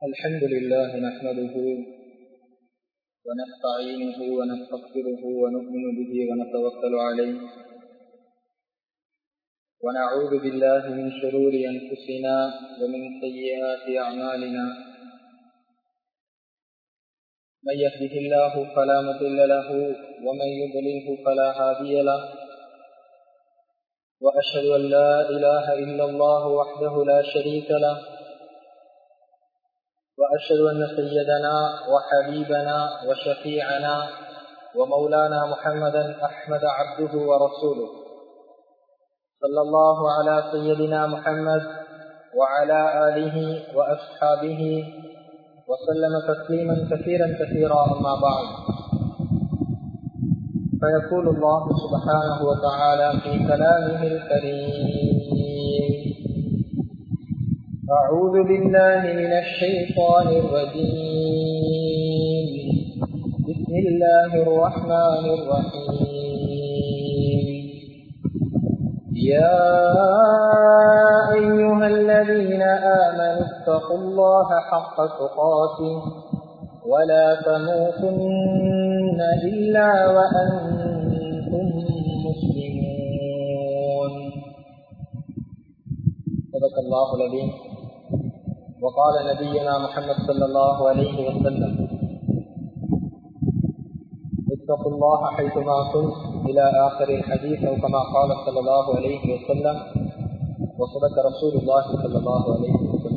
الحمد لله نحمده ونستعينه ونستغفره ونؤمن به ونتوكل عليه ونعوذ بالله من شرور أنفسنا ومن سيئات أعمالنا من يهده الله فلا مضل له ومن يضلله فلا هادي له وأشهد أن لا إله إلا الله وحده لا شريك له وأشهد أن سيدنا وحبيبنا وشفيعنا ومولانا محمدا أحمد عبده ورسوله صلى الله على سيدنا محمد وعلى آله وأصحابه وسلم تسليما كثيرا كثيرا أما بعد فيقول الله سبحانه وتعالى في كلامه الكريم أعوذ بالله من الشيطان الرجيم بسم الله الرحمن الرحيم يا أيها الذين آمنوا اتقوا الله حق تقاته ولا تموتن إلا وأنتم مسلمون صدق الله العظيم وقال نبينا محمد صلى الله عليه وسلم اتقوا الله حيثما كنت إلى آخر الحديث أو كما قال صلى الله عليه وسلم وصدق رسول الله صلى الله عليه وسلم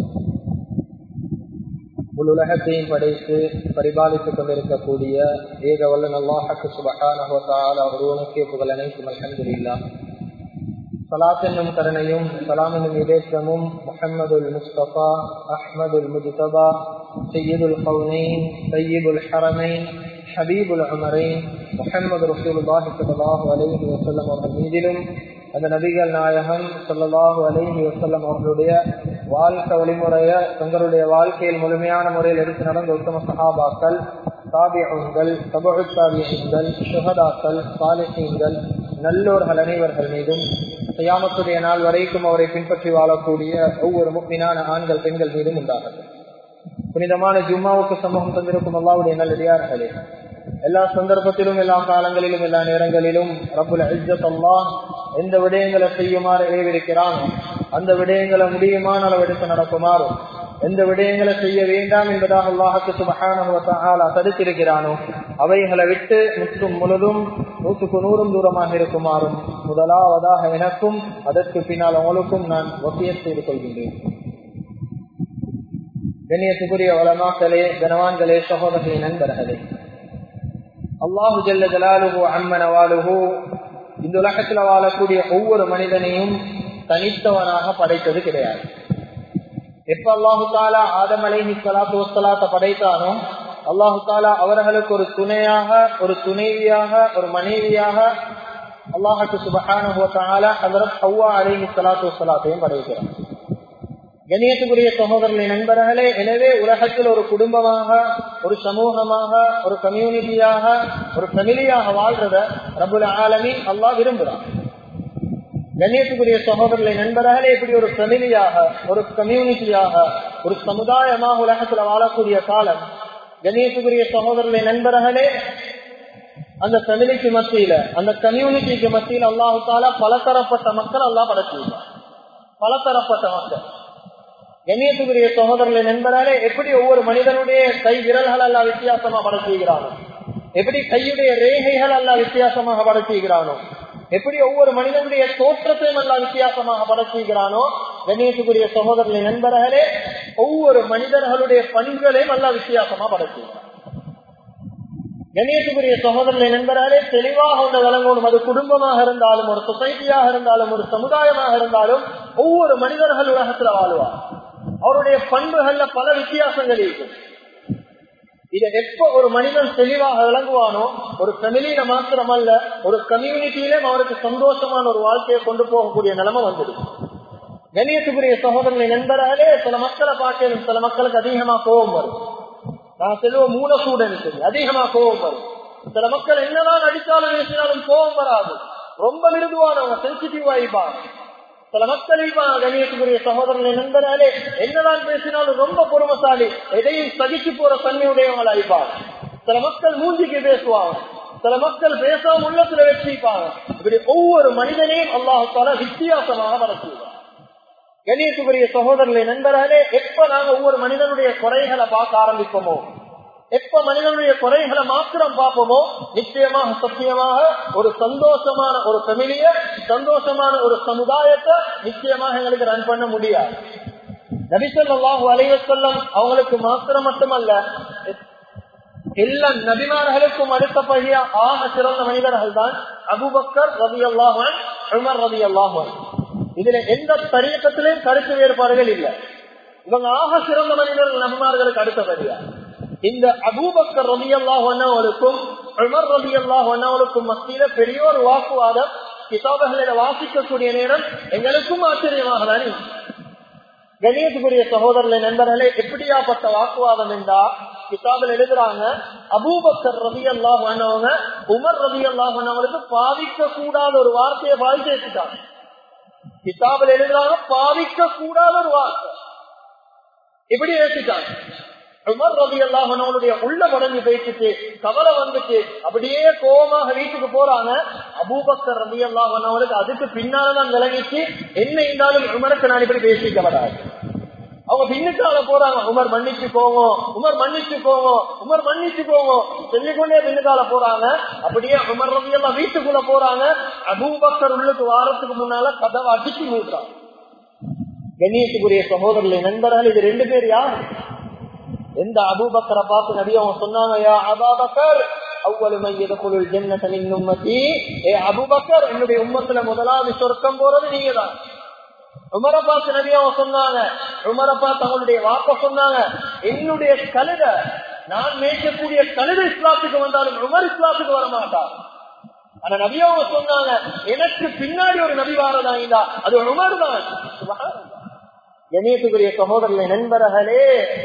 உலகத்தையும் படைத்து பரிபாலித்துக் கொண்டிருக்கக்கூடிய ஏக வல்ல நல்லாஹக்கு சுபகான ஒருவனுக்கே புகழ் அனைத்தும் அலமதுல்லா சலாத் என்னும் கருணையும் சலாம் என்னும் இதேற்றமும் முஹம்மதுல் முஸ்தபா அஹ்மதுல் முஜ்தபா சையீதுல் கவுனைன் சையீதுல் ஹரமைன் ஹபீபுல் அமரைன் முஹம்மது ரசூலுல்லாஹி ஸல்லல்லாஹு அலைஹி வஸல்லம் அவர்கள் மீதிலும் அந்த நபிகள் நாயகம் ஸல்லல்லாஹு அலைஹி வஸல்லம் அவர்களுடைய வாழ்க்கை வழிமுறைய தங்களுடைய வாழ்க்கையில் முழுமையான முறையில் எடுத்து நடந்த உத்தம சஹாபாக்கள் தாபியங்கள் தபு தாபியங்கள் சுகதாக்கள் சாலிஹீன்கள் நல்லோர்கள் அனைவர்கள் மீதும் செய்யாமத்துடைய நாள் வரைக்கும் அவரை பின்பற்றி வாழக்கூடிய ஒவ்வொரு முக்மினான ஆண்கள் பெண்கள் மீதும் உண்டாகட்டும் புனிதமான ஜும்மாவுக்கு சமூகம் தந்திருக்கும் அல்லாவுடைய நல்லடியார்களே எல்லா சந்தர்ப்பத்திலும் எல்லா காலங்களிலும் எல்லா நேரங்களிலும் ரபுல் இஜத் அல்லா எந்த விடயங்களை செய்யுமாறு ஏவிருக்கிறானோ அந்த விடயங்களை முடியுமான அளவெடுத்து நடக்குமாறும் எந்த விடயங்களை செய்ய வேண்டாம் என்பதாக அல்லாஹுக்கு சுபகான தடுத்திருக்கிறானோ அவைகளை விட்டு முற்றும் முழுதும் நூற்றுக்கு நூறும் தூரமாக இருக்குமாறும் முதலாவதாக எனக்கும் அதற்கு பின்னால் உங்களுக்கும் நான் ஒத்திய செய்து கொள்கின்றேன் கண்ணியத்துக்குரிய வளமாக்களே கனவான்களே சகோதரர்களே நண்பர்களே அல்லாஹு ஜல்ல ஜலாலுகு அம்மனவாலுகு இந்த உலகத்துல வாழக்கூடிய ஒவ்வொரு மனிதனையும் தனித்தவனாக படைத்தது கிடையாது எப்ப அல்லாஹு தாலா ஆதம் அலைஹி சலாத்து வசலாத்த படைத்தானோ அல்லாஹு தாலா அவர்களுக்கு ஒரு துணையாக ஒரு துணைவியாக ஒரு மனைவியாக அல்லாஹுக்கு சுபகான ஹசரத் ஹவ்வா அலைஹி சலாத்து வசலாத்தையும் படைக்கிறார் கணியத்துக்குரிய சகோதரர்களை நண்பர்களே எனவே உலகத்தில் ஒரு குடும்பமாக ஒரு சமூகமாக ஒரு கம்யூனிட்டியாக ஒரு ஃபெமிலியாக வாழ்றத ரபுல் ஆலமி அல்லா விரும்புகிறான் கண்ணியத்துக்குரிய சகோதரர்களை நண்பர்களே இப்படி ஒரு ஃபெமிலியாக ஒரு கம்யூனிட்டியாக ஒரு சமுதாயமாக உலகத்துல வாழக்கூடிய காலம் கண்ணியத்துக்குரிய சகோதரர்களை நண்பர்களே அந்த ஃபெமிலிக்கு மத்தியில அந்த கம்யூனிட்டிக்கு மத்தியில் அல்லாஹு தாலா பலதரப்பட்ட மக்கள் அல்லா படைச்சிருக்கார் பலதரப்பட்ட மக்கள் கண்ணியத்துக்குரிய சகோதரர்களை நண்பராலே எப்படி ஒவ்வொரு மனிதனுடைய கை விரல்கள் எல்லாம் வித்தியாசமா படைச்சுகிறானோ எப்படி கையுடைய ரேகைகள் எல்லாம் வித்தியாசமாக படைச்சுகிறானோ எப்படி ஒவ்வொரு மனிதனுடைய தோற்றத்தையும் எல்லாம் வித்தியாசமாக படைச்சுகிறானோ கண்ணியத்துக்குரிய சகோதரர்களை நண்பர்களே ஒவ்வொரு மனிதர்களுடைய பண்புகளையும் எல்லாம் வித்தியாசமா படைச்சுகிறான் கண்ணியத்துக்குரிய சகோதரர்களை நண்பர்களே தெளிவாக ஒன்று விளங்கணும் அது குடும்பமாக இருந்தாலும் ஒரு சொசைட்டியாக இருந்தாலும் ஒரு சமுதாயமாக இருந்தாலும் ஒவ்வொரு மனிதர்கள் உலகத்துல வாழ்வார் அவருடைய பண்புகள்ல பல வித்தியாசங்கள் இருக்கும் இதை எப்ப ஒரு மனிதன் தெளிவாக விளங்குவானோ ஒரு ஃபெமிலியில மாத்திரமல்ல ஒரு கம்யூனிட்டியிலும் அவருக்கு சந்தோஷமான ஒரு வாழ்க்கையை கொண்டு போகக்கூடிய நிலைமை வந்துடும் கணியத்துக்குரிய சகோதரனை நண்பர்களே சில மக்களை பார்க்கணும் சில மக்களுக்கு அதிகமா கோபம் வரும் நான் செல்வம் மூல சூடனுக்கு அதிகமா கோபம் வரும் சில மக்கள் என்னதான் அடித்தாலும் பேசினாலும் கோபம் வராது ரொம்ப மிருதுவானவங்க சென்சிட்டிவ் ஆயிப்பாங்க சில மக்கள் கணியத்துக்குரிய சகோதரர்கள் நண்பராலே என்னதான் பேசினாலும் ரொம்ப பொறுமசாலி எதையும் சகிச்சு போற தன்மையுடையவங்களா இருப்பாங்க சில மக்கள் மூஞ்சிக்கு பேசுவாங்க சில மக்கள் பேசாம உள்ளத்துல வச்சிருப்பாங்க இப்படி ஒவ்வொரு மனிதனையும் அல்லாஹால வித்தியாசமாக வளர்த்துவாங்க கணியத்துக்குரிய சகோதரர்களை நண்பராலே எப்ப நாங்க ஒவ்வொரு மனிதனுடைய குறைகளை பார்க்க ஆரம்பிப்போமோ எப்ப மனிதனுடைய குறைகளை மாத்திரம் பார்ப்போமோ நிச்சயமாக சத்தியமாக ஒரு சந்தோஷமான ஒரு ஃபெமிலிய சந்தோஷமான ஒரு சமுதாயத்தை நிச்சயமாக எங்களுக்கு ரன் பண்ண முடியாது நபிசல்லாஹு அலைவசல்லம் அவங்களுக்கு மாத்திரம் மட்டுமல்ல எல்லா நபிமார்களுக்கும் அடுத்தபடியா ஆக சிறந்த மனிதர்கள் தான் அபுபக்கர் ரவி அல்லாஹன் உமர் ரவி அல்லாஹன் இதுல எந்த தரியக்கத்திலையும் கருத்து வேறுபாடுகள் இல்லை இவங்க ஆக சிறந்த மனிதர்கள் நபிமார்களுக்கு அடுத்தபடியா இந்த அபூபக்கர் ரவி அல்லாஹனுக்கும் உமர் ரவி அல்லாஹனுக்கும் மத்தியில பெரிய ஒரு வாக்குவாதம் கிதாபுகளில வாசிக்கக்கூடிய நேரம் எங்களுக்கும் ஆச்சரியமாக தான் கணேசுக்குரிய சகோதரர்களை நண்பர்களே எப்படியாப்பட்ட வாக்குவாதம் என்றா கிதாபில் எழுதுறாங்க அபூபக்கர் ரவி அல்லாஹ் பண்ணவங்க உமர் ரவி அல்லாஹ் பண்ணவங்களுக்கு பாதிக்க கூடாத ஒரு வார்த்தையை பாதிச்சு வச்சுட்டாங்க கிதாபில் எழுதுறாங்க பாதிக்க கூடாத ஒரு வார்த்தை இப்படி ஏற்றிட்டாங்க உமர் ரவி அல்லாஹனுடைய உள்ள உடஞ்சு போயிட்டு கவலை வந்துட்டு அப்படியே கோபமாக வீட்டுக்கு போறாங்க அபூபக்கர் ரவி அல்லாஹனுக்கு அதுக்கு பின்னால்தான் விளங்கிச்சு என்ன இருந்தாலும் உமருக்கு நான் இப்படி பேசிக்க வராது அவங்க பின்னுக்கால போறாங்க உமர் மன்னிச்சு போவோம் உமர் மன்னிச்சு போவோம் உமர் மன்னிச்சு போவோம் சொல்லிக்கொண்டே பின்னுக்கால போறாங்க அப்படியே உமர் ரவி எல்லாம் வீட்டுக்குள்ள போறாங்க அபூபக்கர் உள்ளுக்கு வாரத்துக்கு முன்னால கதவை அடிச்சு மூடுறாங்க கண்ணியத்துக்குரிய சகோதரர்களை நண்பர்கள் இது ரெண்டு பேர் யார் எந்த அபூபக்கரை பார்த்து நபி அவங்க சொன்னாங்க யா அபாபக்கர் அவ்வளவு மையதக்குள் ஜென்னத்தனின் உம்மத்தி ஏ அபுபக்கர் என்னுடைய உம்மத்துல முதலாவது சொர்க்கம் போறது நீங்க தான் உமரை பார்த்து நபி அவங்க சொன்னாங்க உமரை பார்த்து அவங்களுடைய வாப்ப சொன்னாங்க என்னுடைய கழுத நான் மேய்க்கக்கூடிய கழுத இஸ்லாத்துக்கு வந்தாலும் உமர் இஸ்லாத்துக்கு வர மாட்டார் ஆனா நபி அவங்க சொன்னாங்க எனக்கு பின்னாடி ஒரு நபி வாரதாங்களா அது உமர் தான் கணியத்துக்குரிய சகோதரர்களை நண்பர்களே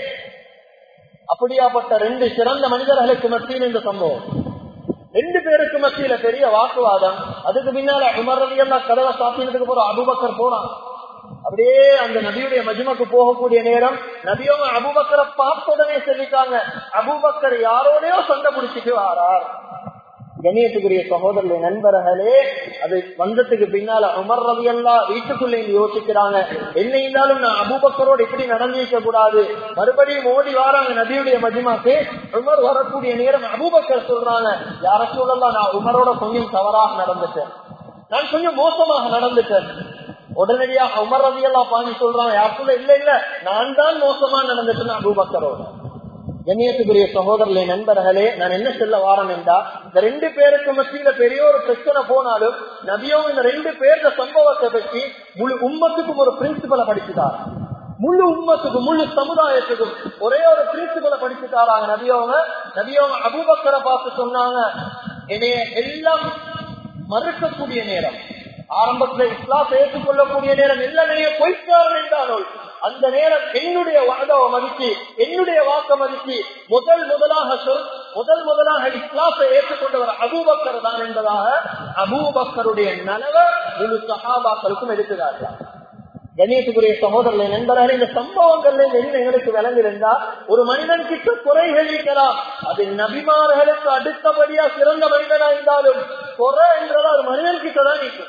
அப்படியாப்பட்ட ரெண்டு சிறந்த மனிதர்களுக்கு மத்தியில் இந்த சம்பவம் ரெண்டு பேருக்கு மத்தியில பெரிய வாக்குவாதம் அதுக்கு பின்னால உமர்றதையெல்லாம் கதவை சாத்தினதுக்கு போற அபுபக்கர் போறான் அப்படியே அந்த நபியுடைய மஜ்மக்கு போகக்கூடிய நேரம் நபியவங்க அபுபக்கரை பார்த்த உடனே சொல்லிட்டாங்க அபுபக்கர் யாரோடயோ சண்டை பிடிச்சிட்டு வாரார் கணியத்துக்குரிய சகோதரர்களை நண்பர்களே அது வந்ததுக்கு பின்னால உமர் ரவி எல்லாம் வீட்டுக்குள்ள யோசிக்கிறாங்க என்ன இருந்தாலும் நான் அபுபக்கரோடு இப்படி நடந்திருக்க கூடாது மறுபடியும் ஓடி வராங்க நபியுடைய மஜிமாக்கு உமர் வரக்கூடிய நேரம் அபுபக்கர் சொல்றாங்க யார சொல்லலாம் நான் உமரோட கொஞ்சம் தவறாக நடந்துட்டேன் நான் கொஞ்சம் மோசமாக நடந்துட்டேன் உடனடியாக உமர் ரவி எல்லாம் பாஞ்சி சொல்றாங்க யார் சொல்ல இல்ல இல்ல நான் தான் மோசமா நடந்துட்டேன் அபுபக்கரோட கண்ணியத்துக்குரிய சகோதரர்களே நண்பர்களே நான் என்ன சொல்ல வாரன் என்றா இந்த ரெண்டு பேருக்கு மத்தியில பெரிய ஒரு பிரச்சனை போனாலும் நபியும் இந்த ரெண்டு பேருட சம்பவத்தை பற்றி முழு உம்மத்துக்கும் ஒரு பிரின்சிபலை படிச்சுட்டார் முழு உம்மத்துக்கும் முழு சமுதாயத்துக்கும் ஒரே ஒரு பிரின்சிபலை படிச்சுட்டாராங்க நபியவங்க நபியவங்க அபுபக்கரை பார்த்து சொன்னாங்க என்னைய எல்லாம் மறுக்கக்கூடிய நேரம் ஆரம்பத்துல இஸ்லாத்தை ஏற்றுக்கொள்ளக்கூடிய நேரம் எல்லா நிறைய பொய்க்காரன் என்றாலும் அந்த நேரம் என்னுடைய வாதாவை மதிச்சு என்னுடைய வாக்க மதிச்சு முதல் முதலாக சொல் முதல் முதலாக இஸ்லாத்தை ஏற்றுக்கொண்டவர் அபூபக்கர் தான் என்பதாக அபூபக்கருடைய நலவை முழு சகாபாக்களுக்கும் எடுத்துக்காட்டார் கணேசுக்குரிய சகோதரர்களை நண்பர்கள் இந்த சம்பவங்கள்ல என்ன எங்களுக்கு விளங்கிருந்தா ஒரு மனிதன் கிட்ட குறைகள் இருக்கலாம் அது நபிமார்களுக்கு அடுத்தபடியா சிறந்த மனிதனா இருந்தாலும் குறை என்றதா ஒரு மனிதன் கிட்டதான் நிற்கும்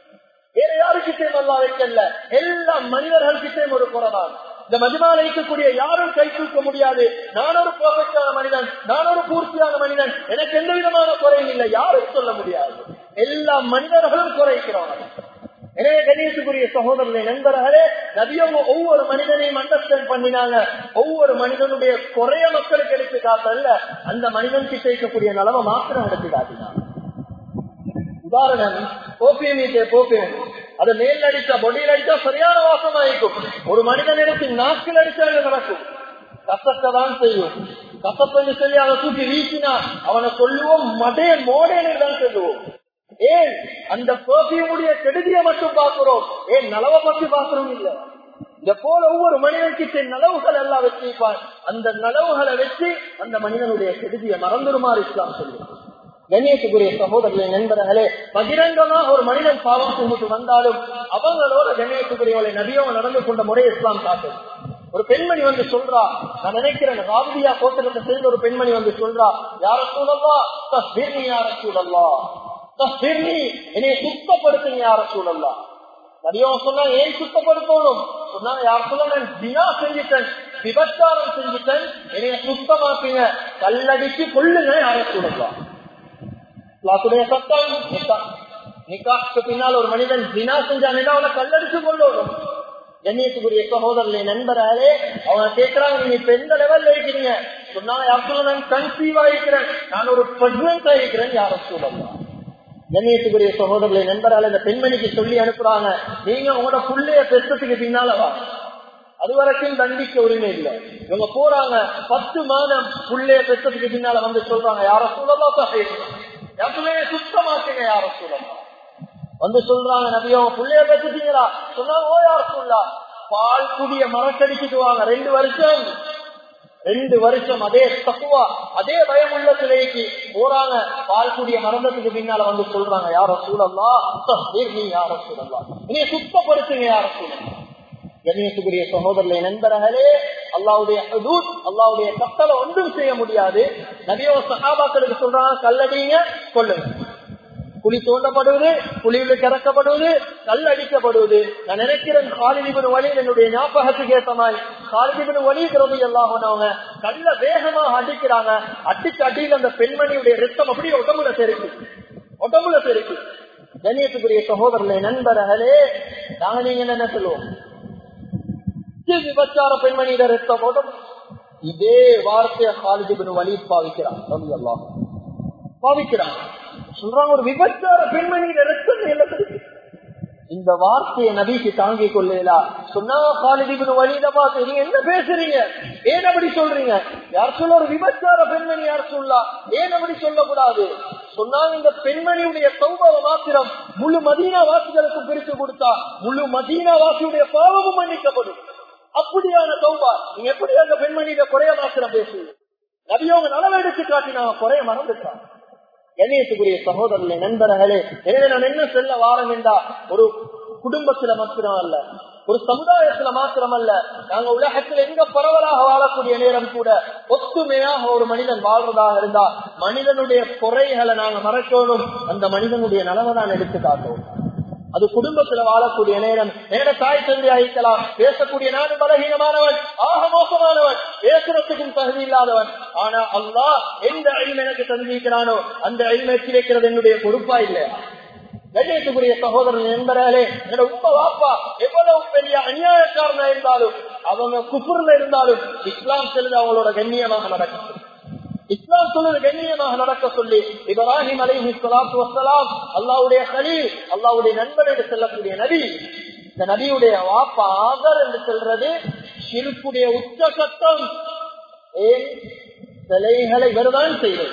வேற யாருக்கிட்டையும் அல்லா வைக்கல எல்லா மனிதர்கள் கிட்டையும் ஒரு குறைதான் இந்த மதிமால இருக்கக்கூடிய யாரும் கை தூக்க முடியாது நான் ஒரு பர்ஃபெக்டான மனிதன் நான் ஒரு பூர்த்தியான மனிதன் எனக்கு எந்த விதமான குறையும் இல்லை யாரும் சொல்ல முடியாது எல்லா மனிதர்களும் குறைக்கிறாங்க எனவே கணேசுக்குரிய சகோதரனை நண்பர்களே நபியவங்க ஒவ்வொரு மனிதனையும் அண்டர்ஸ்டாண்ட் பண்ணினாங்க ஒவ்வொரு மனிதனுடைய குறைய மக்களுக்கு எடுத்து காட்டல அந்த மனிதன் கிட்ட இருக்கக்கூடிய நிலவை மாத்திரம் எடுத்து காட்டினாங்க உதாரணம் போப்பியம் போப்பியம் அதை மேல் அடிச்சா பொடியில் அடிச்சா சரியான வாசமாயிருக்கும் ஒரு மனிதன் எடுத்து நாக்கில் அடிச்சா நடக்கும் கசத்தை தான் செய்யும் கசப்பென்று சொல்லி அதை தூக்கி வீசினா அவனை சொல்லுவோம் மடே மோடேன்னு தான் சொல்லுவோம் ஏன் அந்த பெர்ஃபியூமுடைய கெடுதியை மட்டும் பார்க்கிறோம் ஏன் நலவை பற்றி பார்க்கிறோம் இல்ல இந்த போல ஒவ்வொரு மனிதன் கிட்ட நலவுகள் எல்லாம் வச்சிருப்பான் அந்த நலவுகளை வச்சு அந்த மனிதனுடைய கெடுதியை மறந்துடுமாறு இஸ்லாம் சொல்லுவோம் கண்ணியத்துக்குரிய சகோதரர்களை நண்பர்களே பகிரங்கமா ஒரு மனிதன் பாவம் கும்பிட்டு வந்தாலும் அவங்களோட கண்ணியத்துக்குரியவளை நபியவங்க நடந்து கொண்ட முறை இஸ்லாம் காட்டுது ஒரு பெண்மணி வந்து சொல்றா நான் நினைக்கிறேன் ராபியா கோட்டத்தை சேர்ந்த ஒரு பெண்மணி வந்து சொல்றா யார சூழல்லா தஸ்பீர்னி யார சூழல்லா தஸ்பீர்னி என்னைய சுத்தப்படுத்துங்க யார சூழல்லா நபியவங்க சொன்னா ஏன் சுத்தப்படுத்தணும் சொன்னாங்க யார் சொல்ல நான் தினா செஞ்சுட்டேன் விபச்சாரம் செஞ்சுட்டேன் என்னைய சுத்தமாக்குங்க கல்லடிச்சு கொள்ளுங்க யார சூழல்லா இஸ்லாத்துடைய சட்டம் நிக்கா நிக்காக்கு பின்னால் ஒரு மனிதன் தினா செஞ்சான் அவனை கல்லடிச்சு கொள்ளணும் கண்ணியத்துக்குரிய சகோதரர்களை நண்பராலே அவங்க கேட்கிறாங்க நீங்க இப்ப எந்த லெவல்ல இருக்கிறீங்க சொன்னாங்க யார் சொல்ல நான் கன்சீவ் ஆகிக்கிறேன் நான் ஒரு பிரெக்னன்ட் ஆகிக்கிறேன் யாரும் சொல்லலாம் கண்ணியத்துக்குரிய சகோதரர்களை நண்பரால இந்த பெண்மணிக்கு சொல்லி அனுப்புறாங்க நீங்க உங்களோட புள்ளைய பெற்றத்துக்கு பின்னாலவா அது வரைக்கும் தண்டிக்க உரிமை இல்லை இவங்க போறாங்க பத்து மாதம் புள்ளைய பெற்றத்துக்கு பின்னால வந்து சொல்றாங்க யார சொல்லலாம் யார் சொல்ல சுத்தமாக்குங்க யார சொல்லலாம் வந்து சொல்றாங்க நபியோ புள்ளைய பெற்றுட்டீங்களா சொன்னா ஓ யார் சொல்லா பால் குடிய மரக்கடிச்சிட்டு வாங்க ரெண்டு வருஷம் ரெண்டு வருஷம் அதே தக்குவா அதே பயம் உள்ள சிலைக்கு போறாங்க பால் குடிய மரணத்துக்கு பின்னால வந்து சொல்றாங்க யார சூழல்லா நீ யார சூழல்லா நீ சுத்தப்படுத்துங்க யார சூழல்லா கண்ணியத்துக்குரிய சகோதரர்களை நண்பர்களே அல்லாவுடைய ஹதூத் அல்லாவுடைய கட்டளை ஒன்றும் செய்ய முடியாது நபியோ சகாபாக்களுக்கு சொல்றாங்க கல்லடிங்க கொள்ளுங்க குழி தோண்டப்படுவது குழியில் திறக்கப்படுவது கல் அடிக்கப்படுவது நான் நினைக்கிறேன் காலிதிபன் வழி என்னுடைய ஞாபகத்துக்கு ஏற்ற மாதிரி காலிதிபன் வழி கிரதி எல்லாம் அவங்க கல்ல வேகமாக அடிக்கிறாங்க அடிச்சு அடியில் அந்த பெண்மணியுடைய ரத்தம் அப்படியே உடம்புல செருக்கு உடம்புல செருக்கு கண்ணியத்துக்குரிய சகோதரர்களே நண்பர்களே நாங்க நீங்க என்ன சொல்லுவோம் விபச்சார பெண்மணியிட ரத்தம் உடம்பு இதே வார்த்தையை காலிதிபன் வழி பாவிக்கிறான் ரவி எல்லாம் பாவிக்கிறான் சொல்றாங்க ஒரு விபச்சார பெண்மணியில ரத்தம் இந்த வார்த்தையை நபிக்கு தாங்கிக் கொள்ளலா சொன்னா காலிதிபுன் வழியில பார்த்து நீங்க என்ன பேசுறீங்க ஏன் அப்படி சொல்றீங்க யார் சொல்ல ஒரு விபச்சார பெண்மணி யார் சொல்லா ஏன் அப்படி சொல்லக்கூடாது சொன்னாங்க இந்த பெண்மணியுடைய சௌபவ மாத்திரம் முழு மதீனா வாசிகளுக்கு பிரித்து கொடுத்தா முழு மதீனா வாசியுடைய பாவமும் மன்னிக்கப்படும் அப்படியான சௌபா நீங்க எப்படி அந்த பெண்மணியில குறைய மாத்திரம் பேசுவீங்க நபியவங்க நலவெடுத்து காட்டினாங்க குறைய மறந்துட்டாங்க கண்ணியத்துக்குரிய சகோதரர்களே நண்பர்களே எனவே நான் என்ன சொல்ல வாரம் என்றா ஒரு குடும்பத்துல மாத்திரம் அல்ல ஒரு சமுதாயத்துல மாத்திரம் அல்ல நாங்க உலகத்தில் எங்க பரவலாக வாழக்கூடிய நேரம் கூட ஒத்துமையாக ஒரு மனிதன் வாழ்றதாக இருந்தா மனிதனுடைய குறைகளை நாங்க மறைக்கணும் அந்த மனிதனுடைய நலவை தான் எடுத்து காட்டணும் அது குடும்பத்துல வாழக்கூடிய நேரம் நேர தாய் தந்தை அழிக்கலாம் பேசக்கூடிய நாடு பலகீனமானவன் ஆக மோசமானவன் பேசுறதுக்கும் தகுதி இல்லாதவன் ஆனா அல்லா எந்த அழிவு எனக்கு தந்திருக்கிறானோ அந்த அழிவு எத்தி வைக்கிறது என்னுடைய பொறுப்பா இல்லையா கண்ணியத்துக்குரிய சகோதரன் என்பதாலே என்னோட உப்ப வாப்பா எவ்வளவு பெரிய அநியாயக்காரனா இருந்தாலும் அவங்க குப்புர்ல இருந்தாலும் இஸ்லாம் செல்லுது அவங்களோட கண்ணியமாக நடக்கும் இஸ்லாம் சொல்லுது கண்ணியமாக நடக்க சொல்லி இப்ராஹிம் அலைஹி ஸலாத்து வஸ்ஸலாம் அல்லாஹ்வுடைய கலீல் அல்லாஹ்வுடைய நண்பன் என்று சொல்லக்கூடிய நபி இந்த நபியுடைய வாப்பா ஆதர் என்று சொல்றது ஷிர்குடைய உச்சகட்டம் ஏன் சிலைகளை இவர்தான் செய்வது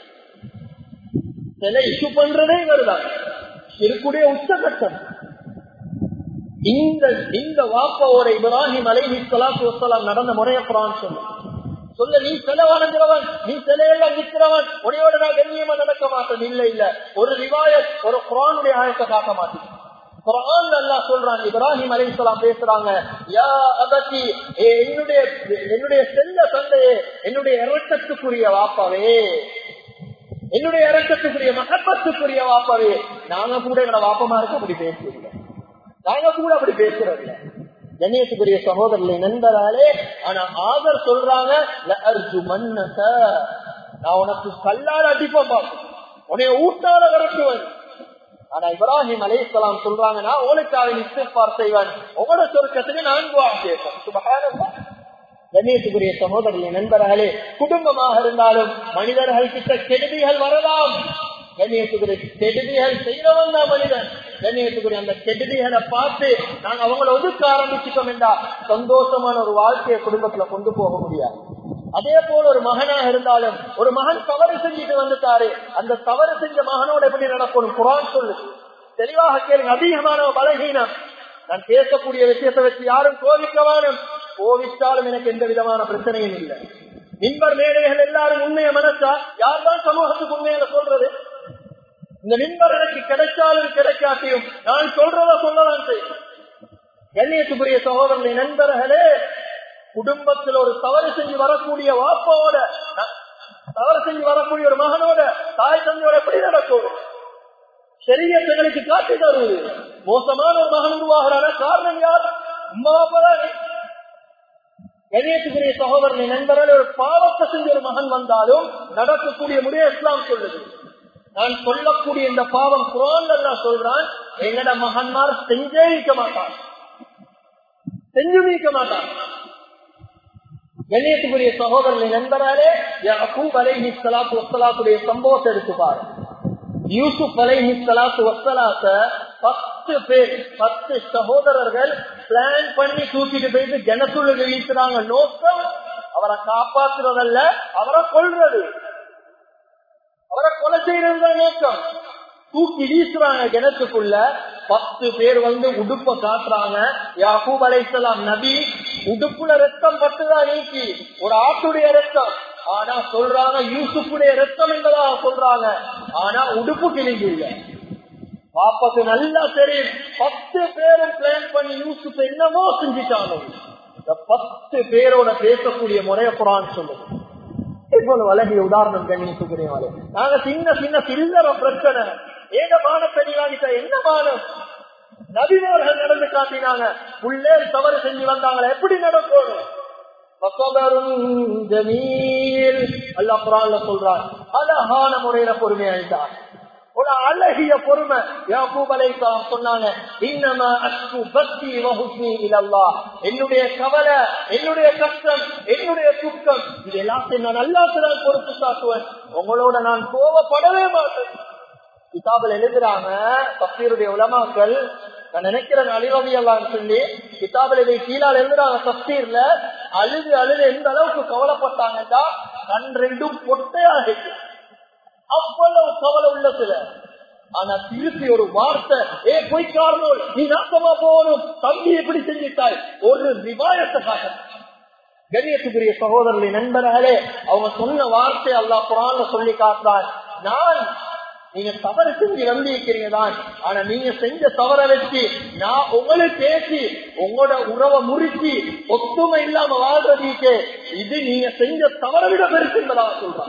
சிலை இஷ்யூ பண்றதே இவர்தான் ஷிர்குடைய உச்சகட்டம் இந்த இந்த வாப்பாவோட இப்ராஹிம் அலைஹி ஸலாத்து வஸ்ஸலாம் நடந்த முறைய குரான் சொல்லுங்க சொல்ல நீ சில வணங்குறவன் நீ சிலையெல்லாம் நிற்கிறவன் உடையோட நான் கண்ணியமா நடக்க மாட்டேன் இல்ல இல்ல ஒரு ரிவாயத் ஒரு குரானுடைய ஆயத்தை காட்ட மாட்டேன் குரான் அல்லா சொல்றான் இப்ராஹிம் அலிஸ்லாம் பேசுறாங்க யா அபத்தி என்னுடைய என்னுடைய செல்ல தந்தையே என்னுடைய இறக்கத்துக்குரிய வாப்பாவே என்னுடைய இறக்கத்துக்குரிய மகப்பத்துக்குரிய வாப்பாவே நாங்க கூட எங்களோட வாப்பமா இருக்க அப்படி பேசுறோம் நாங்க கூட அப்படி பேசுறோம் கண்ணியத்துக்குரிய சகோதரர்களை நண்பராலே ஆனா ஆதர் சொல்றாங்க நான் உனக்கு கல்லால் அடிப்பேன் உன்னைய ஊட்டால விரட்டுவன் ஆனா இப்ராஹிம் அலைசலாம் சொல்றாங்க நான் உனக்காக இஸ்திஃபார் செய்வேன் உங்களோட சொர்க்கத்துக்கு நான் கேட்பேன் சுபகாரமா கண்ணியத்துக்குரிய சகோதரர்களை நண்பர்களே குடும்பமாக இருந்தாலும் மனிதர்கள் கிட்ட கெடுதிகள் வரலாம் கண்ணியத்துக்குரிய கெடுதிகள் செய்யறவன் தான் மனிதன் கண்ணியத்துக்குரிய அந்த கெடுதிகளை பார்த்து நாங்க அவங்கள ஒதுக்க ஆரம்பிச்சுட்டோம் என்றா சந்தோஷமான ஒரு வாழ்க்கையை குடும்பத்துல கொண்டு போக முடியாது அதே போல ஒரு மகனாக இருந்தாலும் ஒரு மகன் தவறு செஞ்சுட்டு வந்துட்டாரு அந்த தவறு செஞ்ச மகனோட எப்படி நடக்கணும் குரான் சொல்லு தெளிவாக கேளுங்க அதிகமான பலகீனம் நான் பேசக்கூடிய விஷயத்தை வச்சு யாரும் கோவிக்க வேணும் கோவிச்சாலும் எனக்கு எந்த விதமான பிரச்சனையும் இல்லை மின்பர் மேடைகள் எல்லாரும் உண்மையை மனசா யார் தான் சமூகத்துக்கு உண்மையில சொல்றது இந்த மின்பர் எனக்கு கிடைச்சாலும் கிடைக்காட்டியும் நான் சொல்றத சொல்லலாம் செய்யும் கண்ணியத்துக்குரிய சகோதரனை நண்பர்களே குடும்பத்தில் ஒரு தவறு செஞ்சு வரக்கூடிய வாப்பாவோட தவறு செஞ்சு வரக்கூடிய ஒரு மகனோட தாய் தந்தையோட எப்படி நடக்கும் சரியங்களுக்கு காட்டி தருவது மோசமான ஒரு மகன் உருவாகிறான காரணம் யார் அம்மா அப்பதானே கணியத்துக்குரிய சகோதரனை நண்பர்கள் ஒரு பாவத்தை செஞ்ச ஒரு மகன் வந்தாலும் நடக்கக்கூடிய முடிய இஸ்லாம் சொல்லுது நான் சொல்லக்கூடிய இந்த பாவம் குரான் நான் சொல்றான் எங்கட மகன்மார் செஞ்சே வைக்க மாட்டான் செஞ்சு நீக்க மாட்டான் கண்ணியத்துக்குரிய சகோதரனை நண்பராலே யகூப் அலைஹி ஸலாத்து வஸ்ஸலாத்துடைய சம்பவத்தை எடுத்து பாரு யூசுப் அலைஹி ஸலாத்து வஸ்ஸலாத்த பத்து பேர் பத்து சகோதரர்கள் பிளான் பண்ணி தூக்கிட்டு போயிட்டு ஜனத்துள்ள வீசுறாங்க நோக்கம் அவரை காப்பாற்றுறதல்ல அவரை கொள்றது அவரை கொலை செய்யறது நோக்கம் தூக்கி வீசுறாங்க கிணத்துக்குள்ள பத்து பேர் வந்து உடுப்ப காட்டுறாங்க யாக்கூப் அலைசலாம் நபி உடுப்புல ரத்தம் பட்டுதான் நீக்கி ஒரு ஆட்டுடைய ரத்தம் ஆனா சொல்றாங்க யூசுப்புடைய ரத்தம் என்பதாக சொல்றாங்க ஆனா உடுப்பு கிழிஞ்சு இல்ல பாப்பாக்கு நல்லா தெரியும் பத்து பேரும் பிளான் பண்ணி யூசுப் என்னமோ செஞ்சுட்டாங்க இந்த பத்து பேரோட பேசக்கூடிய முறைய குரான் சொல்லுது இவ்வளவு அழகிய உதாரணம் கண்ணியத்துக்குரியவாளே நாங்க சின்ன சின்ன சில்லற பிரச்சனை ஏக மானம் பெரியாகிட்ட என்ன மானம் நபிமார்கள் நடந்து காட்டினாங்க உள்ளே தவறு செஞ்சு வந்தாங்களே எப்படி நடக்கணும் அல்லா குரான்ல சொல்றான் அழகான முறையில பொறுமையாயிட்டார் ஒரு அழகிய பொறுமை யாக்கூப் அலைஹிஸ்ஸலாம் சொன்னாங்க இன்னமா அஸ்கு பக்தி வஹுஸ்னி இலல்லா என்னுடைய கவலை என்னுடைய கஷ்டம் என்னுடைய துக்கம் இது எல்லாத்தையும் நான் அல்லாஹ்வுக்கு பொறுத்து காட்டுவேன் உங்களோட நான் கோவப்படவே மாட்டேன் கிதாபில் எழுதுறாங்க தப்சீருடைய உலமாக்கள் நான் நினைக்கிறேன் அழிவதி எல்லாம் சொல்லி கிதாபில் இதை கீழால் எழுதுறாங்க தப்சீர்ல அழுது அழுது எந்த அளவுக்கு கவலைப்பட்டாங்கன்னா கண் ரெண்டும் பொட்டையாக அவ்வளவு கவலை உள்ள சில ஆனா திருப்பி ஒரு வார்த்தை ஏ பொய்க்காரனோல் நீ நாசமா போகணும் தம்பி எப்படி செஞ்சிட்டாய் ஒரு ரிவாயத்தை காட்ட கண்ணியத்துக்குரிய சகோதரர்களை நண்பர்களே அவங்க சொன்ன வார்த்தை அல்லா குரான்ல சொல்லி காட்டுறான் நான் நீங்க தவறு செஞ்சு வந்திருக்கிறீங்க தான் ஆனா நீங்க செஞ்ச தவற வச்சு நான் உங்களுக்கு பேசி உங்களோட உறவை முறிச்சு ஒத்துமை இல்லாம வாழ்றதுக்கு இது நீங்க செஞ்ச தவற விட பெருசு என்பதாக சொல்றான்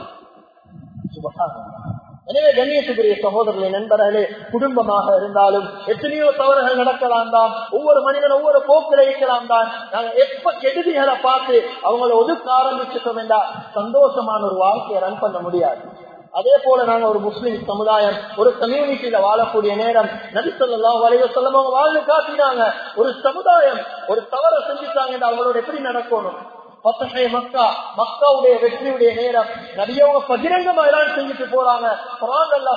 எனவே கண்ணியத்துக்குரிய சகோதரர்களை நண்பர்களே குடும்பமாக இருந்தாலும் எத்தனையோ தவறுகள் நடக்கலாம் தான் ஒவ்வொரு மனிதன் ஒவ்வொரு போக்கில் இருக்கலாம் தான் நாங்க எப்ப கெடுதிகளை பார்த்து அவங்கள ஒதுக்க ஆரம்பிச்சுட்டோம் என்றா சந்தோஷமான ஒரு வாழ்க்கையை ரன் பண்ண முடியாது அதே போல நாங்க ஒரு முஸ்லிம் சமுதாயம் ஒரு கம்யூனிட்டியில வாழக்கூடிய நேரம் நடித்தல்லாம் வரைவ சொல்லம் அவங்க வாழ்ந்து காட்டினாங்க ஒரு சமுதாயம் ஒரு தவறை செஞ்சுட்டாங்க அவங்களோட எப்படி நடக்கணும் பத்தகை மக்கா மக்காவுடைய வெற்றியுடைய நேரம் நபியவங்க பகிரங்கமா எல்லாம் செஞ்சுட்டு போறாங்க குரான் அல்லா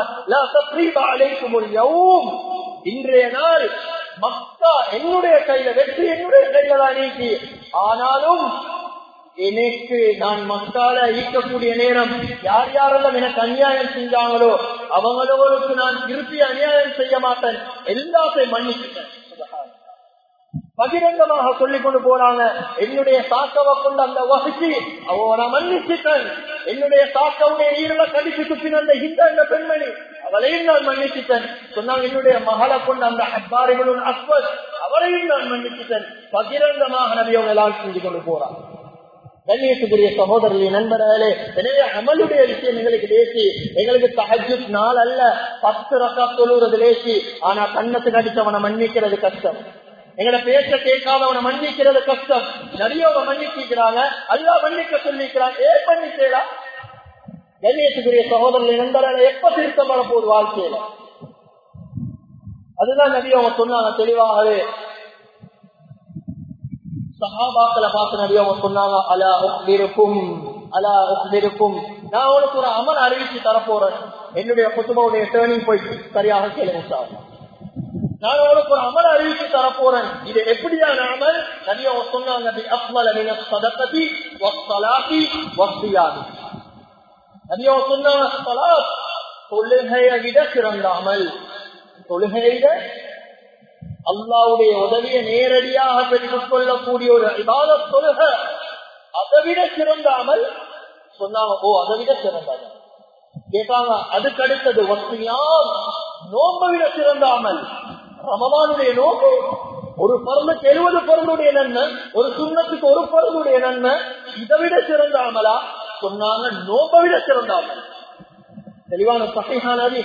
சொல்றான் இன்றைய நாள் மக்கா என்னுடைய கையில வெற்றி என்னுடைய கையில தான் நீக்கி ஆனாலும் எனக்கு நான் மக்கால ஈர்க்கக்கூடிய நேரம் யார் யாரெல்லாம் எனக்கு அநியாயம் செஞ்சாங்களோ அவங்களோருக்கு நான் திருப்பி அநியாயம் செய்ய மாட்டேன் எல்லாத்தையும் மன்னிச்சுட்டேன் பகிரங்கமாக சொல்லிக் கொண்டு போறாங்க என்னுடைய சாக்கவை கொண்டு அந்த வகுச்சி அவனை மன்னிச்சுட்டேன் என்னுடைய சாக்கவுடைய ஈரல கடிச்சு துப்பின அந்த இந்த அந்த பெண்மணி அவளையும் நான் மன்னிச்சுட்டேன் சொன்னாங்க என்னுடைய மகளை கொண்டு அந்த அப்பாரிகளும் அஸ்வத் அவரையும் நான் மன்னிச்சுட்டேன் பகிரங்கமாக நபியவங்க எல்லாம் செஞ்சு கொண்டு போறாங்க கண்ணியத்துக்குரிய சகோதரர்களின் நண்பர்களே எனவே அமலுடைய விஷயம் எங்களுக்கு லேசி எங்களுக்கு தஹஜு நாள் அல்ல பத்து ரக்கா தொழுறது லேசி ஆனா கண்ணத்துக்கு அடிச்சவனை மன்னிக்கிறது கஷ்டம் எங்கட பேச கேட்காதவனை மன்னிக்கிறது கஷ்டம் நிறையவங்க மன்னிக்கிறாங்க அல்லா மன்னிக்க சொல்லிக்கிறாங்க ஏன் மன்னிக்கலா கண்ணியத்துக்குரிய சகோதரர்களின் நண்பர்களை எப்ப திருத்தம் வர போகுது வாழ்க்கையில அதுதான் நபி அவங்க சொன்னாங்க தெளிவாகவே சஹாபாக்களை பார்த்து நபி அவங்க சொன்னாங்க அலா உக்பிருக்கும் அலா உக்பிருக்கும் நான் உனக்கு ஒரு அமல் அறிவிச்சு தரப்போறேன் என்னுடைய குத்துபாவுடைய டேர்னிங் பாயிண்ட் சரியாக கேளுங்க சார் நான் உனக்கு ஒரு அமல் அறிவிச்சு தரப்போறேன் இது எப்படியான அமல் நபி அவங்க சொன்னாங்க அஸ்மல மின சதகதி வஸ்ஸலாத்தி வஸ்ஸியாதி நபி அவங்க சொன்னாங்க ஸலாத் தொழுகையை விட சிறந்த அமல் தொழுகையிட அல்லாவுடைய உதவியை நேரடியாக பெற்றுக் கொள்ளக்கூடிய ஒரு இதாத தொழுக அதை விட சிறந்தாமல் சொன்னாங்க ஓ அதை விட சிறந்தது கேட்டாங்க அதுக்கு அடுத்தது வசதியாம் நோன்பை விட சிறந்த அமல் ரமமானுடைய நோம்பு ஒரு பொருளுக்கு எழுபது பொருளுடைய நன்மை ஒரு சுண்ணத்துக்கு ஒரு பொருளுடைய நன்மை இதை விட சிறந்த அமலா சொன்னாங்க நோம்பை விட சிறந்த அமல் தெளிவான சகையான நபி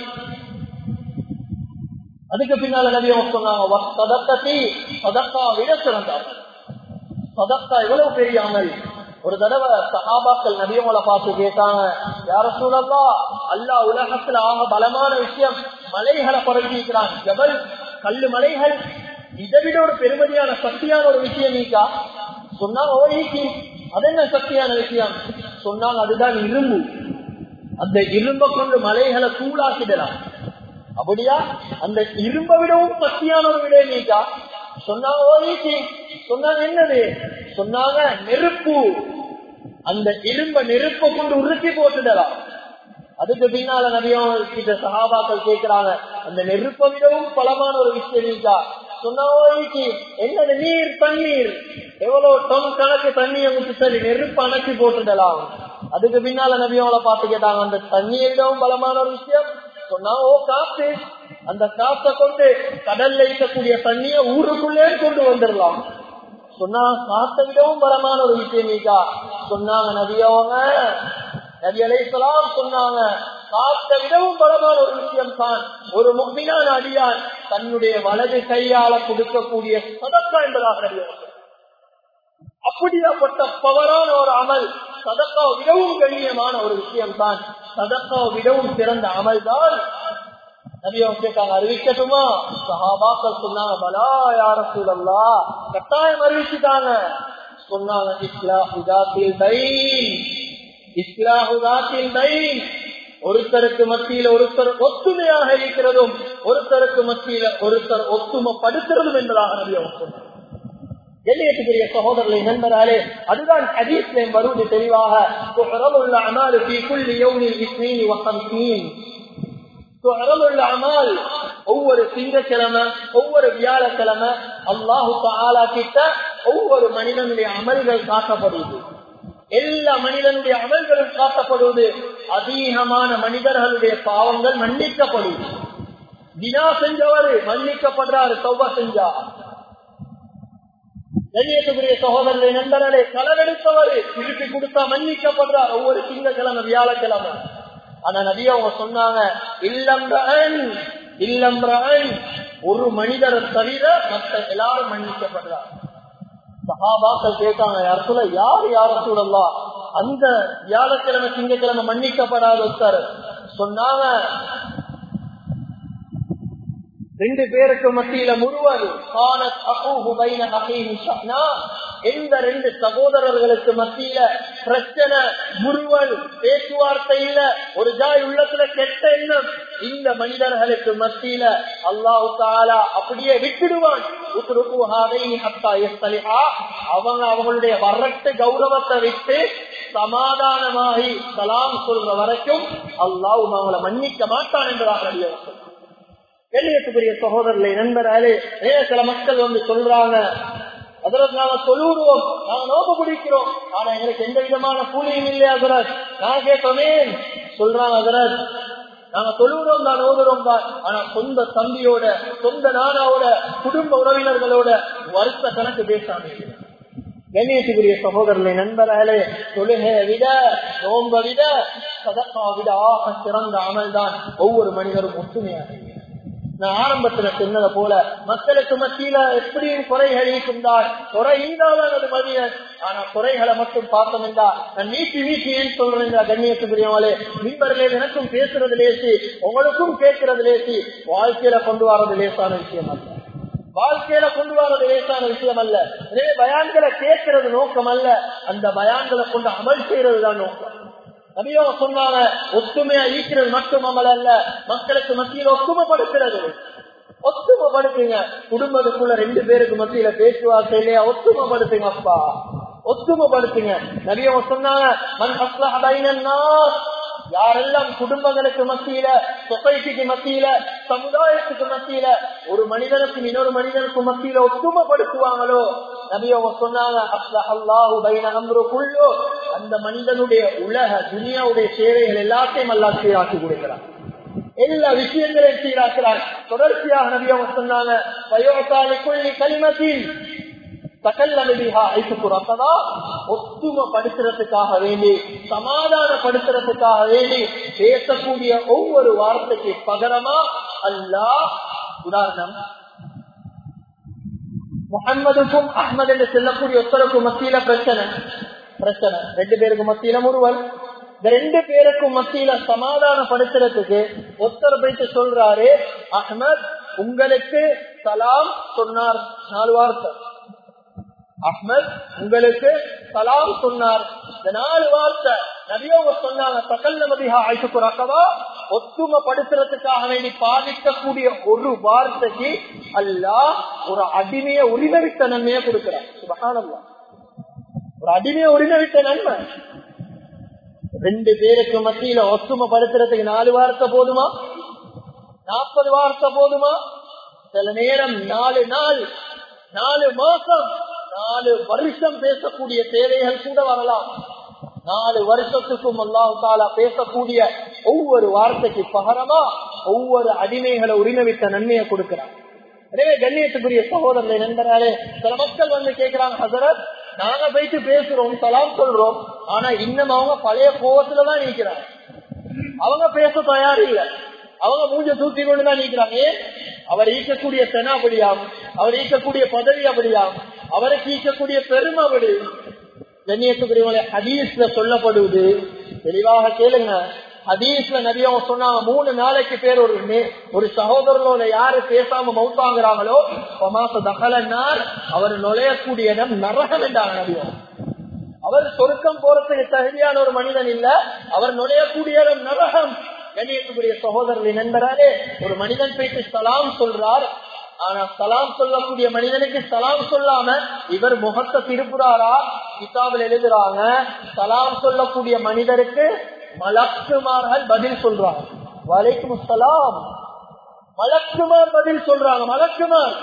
அதுக்கு பின்னால நபி அவங்க சொன்னாங்க சதக்கத்தி சதக்கா விட சிறந்த அமல் சதக்கா எவ்வளவு பெரிய அமல் ஒரு தடவை சஹாபாக்கள் நபியவங்களை பார்த்து கேட்டாங்க யார சூழல்லா அல்லா உலகத்துல ஆக பலமான விஷயம் மலைகளை பரப்பிக்கிறான் ஜபல் கல்லு மலைகள் இதை விட ஒரு பெருமதியான சக்தியான ஒரு விஷயம் நீக்கா சொன்னாங்க ஓ ஈக்கி அது என்ன சக்தியான விஷயம் சொன்னாங்க அதுதான் இரும்பு அந்த இரும்ப கொண்டு மலைகளை சூடாக்கிடலாம் அப்படியா அந்த இரும்ப விடவும் சக்தியான ஒரு விட நீக்கா சொன்னாங்க ஓ ஈக்கி சொன்னாங்க என்னது சொன்னாங்க நெருப்பு அந்த இரும்ப நெருப்பை கொண்டு உருக்கி போட்டுடலாம் அதுக்கு பின்னால நிறைய கிட்ட சகாபாக்கள் கேட்கிறாங்க அந்த நெருப்பை விடவும் பலமான ஒரு விஷயம் இருக்கா சொன்னாக்கி என்னது நீர் தண்ணீர் எவ்வளவு டொன் கணக்கு தண்ணியை ஊற்றி சரி நெருப்பு அணைச்சி போட்டுடலாம் அதுக்கு பின்னால நபியவங்களை பார்த்து கேட்டாங்க அந்த தண்ணியை விடவும் பலமான ஒரு விஷயம் சொன்னா ஓ காத்து அந்த காத்தை கொண்டு கடல்ல இருக்கக்கூடிய தண்ணிய ஊருக்குள்ளே கொண்டு வந்துடலாம் சொன்னா காத்தை விடவும் பலமான ஒரு விஷயம் நீக்கா சொன்னாங்க நபியவங்க நபி அலைசலாம் சொன்னாங்க காத்தை விடவும் பலமான ஒரு விஷயம் தான் ஒரு முக்மினான அடியான் தன்னுடைய வலது கையால கொடுக்கக்கூடிய சதக்கா என்பதாக நபி அப்படியாப்பட்ட பவரான ஒரு அமல் சதக்கா விடவும் கண்ணியமான ஒரு விஷயம் தான் சதக்கா விடவும் சிறந்த அமல் தான் நபியம் கேட்டாங்க அறிவிக்கட்டுமா சஹாபாக்கள் சொன்னாங்க பலா யார சூழல்லா கட்டாயம் அறிவிச்சுட்டாங்க சொன்னாங்க இஸ்லாஹுதாத்தில் தைன் இஸ்லாஹுதாத்தில் தைன் ஒருத்தருக்கு மத்தியில ஒருத்தர் ஒத்துமையாக இருக்கிறதும் ஒருத்தருக்கு மத்தியில ஒருத்தர் ஒத்துமைப்படுத்துறதும் என்பதாக நபியம் சொன்னாங்க எல்லையத்துக்குரிய சகோதரர்களை நண்பராலே அதுதான் ஹதீஸ்லேயும் வருவது தெளிவாக உள்ள அமாலு في كل يوم الاثنين وخمسين அமல் ஒவ்வொரு திங்கக்கிழமை ஒவ்வொரு வியாழக்கிழமை அல்லாஹு தாலா கிட்ட ஒவ்வொரு மனிதனுடைய அமல்கள் காட்டப்படுவது எல்லா மனிதனுடைய அமல்களும் காட்டப்படுவது அதிகமான மனிதர்களுடைய பாவங்கள் மன்னிக்கப்படுவது தினா செஞ்சவர் மன்னிக்கப்படுறாரு சௌவ செஞ்சா கண்ணியத்துக்குரிய சகோதரரை நண்பர்களே களவெடுத்தவர் திருப்பி கொடுத்தா மன்னிக்கப்படுறார் ஒவ்வொரு திங்கக்கிழமை வியாழக்கிழமை ஆனா நபி அவங்க சொன்னாங்க இல்லம்ரன் இல்லம்ரன் ஒரு மனிதரை தவிர மற்ற எல்லாரும் மன்னிக்கப்படுறார் சகாபாக்கள் கேட்டாங்க யாரத்துல யார் யார சூழலாம் அந்த வியாழக்கிழமை திங்கக்கிழமை மன்னிக்கப்படாத ஒருத்தர் சொன்னாங்க ரெண்டு பேருக்கு மத்தியில முருவல் எந்த ரெண்டு சகோதரர்களுக்கு மத்தியில பிரச்சனை முருவல் பேச்சுவார்த்தை இல்ல ஒரு ஜாய் உள்ளத்துல கெட்ட எண்ணம் இந்த மனிதர்களுக்கு மத்தியில அல்லாஹு தாலா அப்படியே விட்டுடுவான் அவங்க அவங்களுடைய வரட்டு கௌரவத்தை விட்டு சமாதானமாகி சலாம் சொல்ற வரைக்கும் அல்லாஹ் அவங்களை மன்னிக்க மாட்டான் என்பதாக வெளியேற்றுக்குரிய சகோதரர்களை நண்பராலே சில மக்கள் வந்து சொல்றாங்க அதற்கு நாங்க சொல்லுவோம் நாங்க நோக்க பிடிக்கிறோம் ஆனா எங்களுக்கு எந்த விதமான கூலியும் இல்லையா அதரத் நான் கேட்போமே சொல்றாங்க அதரத் நாங்க சொல்லுறோம் தான் ஓதுறோம் தான் ஆனா சொந்த தம்பியோட சொந்த நானாவோட குடும்ப உறவினர்களோட வருஷ கணக்கு பேசாம கண்ணியத்துக்குரிய சகோதரர்களை நண்பர்களே தொழுகையை விட நோம்ப விட சதக்கா விட ஆக சிறந்த அமல் தான் ஒவ்வொரு மனிதரும் ஒற்றுமையாக நான் ஆரம்பத்துல சொன்னதை போல மக்களுக்கு மத்தியில எப்படியும் குறைகள் இருக்கும்தான் குறை ஈடாதான் அது மதியன் ஆனா குறைகளை மட்டும் பார்த்தோம் என்றா நான் நீட்டி நீட்டி ஏன் சொல்றேன் கண்ணியத்துக்குரியவங்களே மீன்பர்களே எனக்கும் பேசுறது லேசி உங்களுக்கும் கேட்கறது லேசி வாழ்க்கையில கொண்டு வர்றது லேசான விஷயம் அல்ல வாழ்க்கையில கொண்டு வர்றது லேசான விஷயம் அல்ல எனவே பயான்களை கேட்கறது நோக்கம் அல்ல அந்த பயான்களை கொண்டு அமல் செய்யறதுதான் நோக்கம் நபியோ சொன்னாங்க ஒத்துமையா ஈக்கிறது மட்டும் அமல் அல்ல மக்களுக்கு மத்தியில் ஒத்துமைப்படுத்துறது ஒத்துமைப்படுத்துங்க குடும்பத்துக்குள்ள ரெண்டு பேருக்கு மத்தியில பேச்சுவார்த்தை இல்லையா ஒத்துமைப்படுத்துங்க அப்பா ஒத்துமைப்படுத்துங்க நபியோ சொன்னாங்க மண் அஸ்லஹைனா யாரெல்லாம் குடும்பங்களுக்கு மத்தியில சொசைட்டிக்கு மத்தியில சமுதாயத்துக்கு மத்தியில ஒரு மனிதனுக்கும் இன்னொரு மனிதனுக்கும் மத்தியில ஒத்துமைப்படுத்துவாங்களோ நபி அவங்க சொன்னாங்க அல்லாஹு பைன அம்ரு குள்ளோ அந்த மனிதனுடைய உலக துனியாவுடைய சேவைகள் எல்லாத்தையும் அல்லா சீராக்கி கொடுக்கிறார் எல்லா விஷயங்களையும் சீராக்கிறார் தொடர்ச்சியாக நபி அவங்க சொன்னாங்க வயோகாலி கொள்ளி களிமத்தில் ஒத்துமைப்படுத்துறதுக்காக வேண்டி சமாதானப்படுத்துறதுக்காக வேண்டி பேசக்கூடிய ஒவ்வொரு வார்த்தைக்கு பகரமா அல்லா உதாரணம் முகம்மதுக்கும் அஹ்மது என்று செல்லக்கூடிய ஒருத்தருக்கும் மத்தியில பிரச்சனை பிரச்சனை ரெண்டு பேருக்கு மத்தியில ஒருவர் இந்த ரெண்டு பேருக்கும் மத்தியில சமாதானப்படுத்துறதுக்கு ஒருத்தர் போயிட்டு சொல்றாரு அஹ்மத் உங்களுக்கு சலாம் சொன்னார் நாலு வார்த்தை அஹ்மத் உங்களுக்கு சலாம் சொன்னார் இந்த நாலு வார்த்தை நபியோக சொன்னாங்க சகல்ல மதிகா ஆய்ச்சுக்குறாக்கவா ஒத்துமைப்படுத்துறதுக்காக வேண்டி பாதிக்கக்கூடிய ஒரு வார்த்தைக்கு அல்லா ஒரு அடிமைய உரிமைவிட்ட நன்மையை கொடுக்கிறார் சுபகானல்லா ஒரு அடிமைய உரிமைவிட்ட நன்மை ரெண்டு பேருக்கு மத்தியில ஒத்துமைப்படுத்துறதுக்கு நாலு வார்த்தை போதுமா நாற்பது வார்த்தை போதுமா சில நேரம் நாலு நாள் நாலு மாசம் நாலு வருஷம் பேசக்கூடிய தேவைகள் கூட வரலாம் நாலு வருஷத்துக்கும் அல்லாஹு தாலா பேசக்கூடிய ஒவ்வொரு வார்த்தைக்கு பகரமா ஒவ்வொரு அடிமைகளை உரிமைவிட்ட நன்மையை கொடுக்கிறார் எனவே கண்ணியத்துக்குரிய சகோதரனை நண்பராலே சில மக்கள் வந்து கேட்கிறாங்க ஹசரத் நாங்க போயிட்டு பேசுறோம் சலாம் சொல்றோம் ஆனா இன்னும் அவங்க பழைய கோவத்துலதான் நிக்கிறாங்க அவங்க பேச தயார் இல்ல அவங்க மூஞ்ச தூக்கி கொண்டுதான் நிக்கிறாங்க ஏன் அவர் ஈக்கக்கூடிய செனா அப்படியாம் அவர் ஈக்கக்கூடிய பதவி அப்படியாம் அவருக்கு ஈக்கக்கூடிய பெருமை அப்படி கண்ணியத்துக்குரியவங்களை ஹதீஸ்ல சொல்லப்படுவது தெளிவாக கேளுங்க ஹதீஸ்ல நிறைய சொன்னாங்க மூணு நாளைக்கு பேர் ஒரு ஒரு சகோதரனோட யாரு பேசாம மவுத்தாங்கிறாங்களோ பமாச தகலன்னார் அவர் நுழையக்கூடிய இடம் நரகம் என்றாங்க நபியம் அவர் சொருக்கம் போறதுக்கு தகுதியான ஒரு மனிதன் இல்ல அவர் நுழையக்கூடிய இடம் நரகம் கண்ணியத்துக்குரிய சகோதரர்களின் நண்பராலே ஒரு மனிதன் போயிட்டு சலாம் சொல்றார் ஆனா சலாம் சொல்லக்கூடிய மனிதனுக்கு சலாம் சொல்லாம இவர் முகத்தை திருப்புறாரா கிதாபில் எழுதுறாங்க சலாம் சொல்லக்கூடிய மனிதருக்கு மலக்குமார்கள் பதில் சொல்றாங்க வலைக்கும் சலாம் மலக்குமார் பதில் சொல்றாங்க மலக்குமார்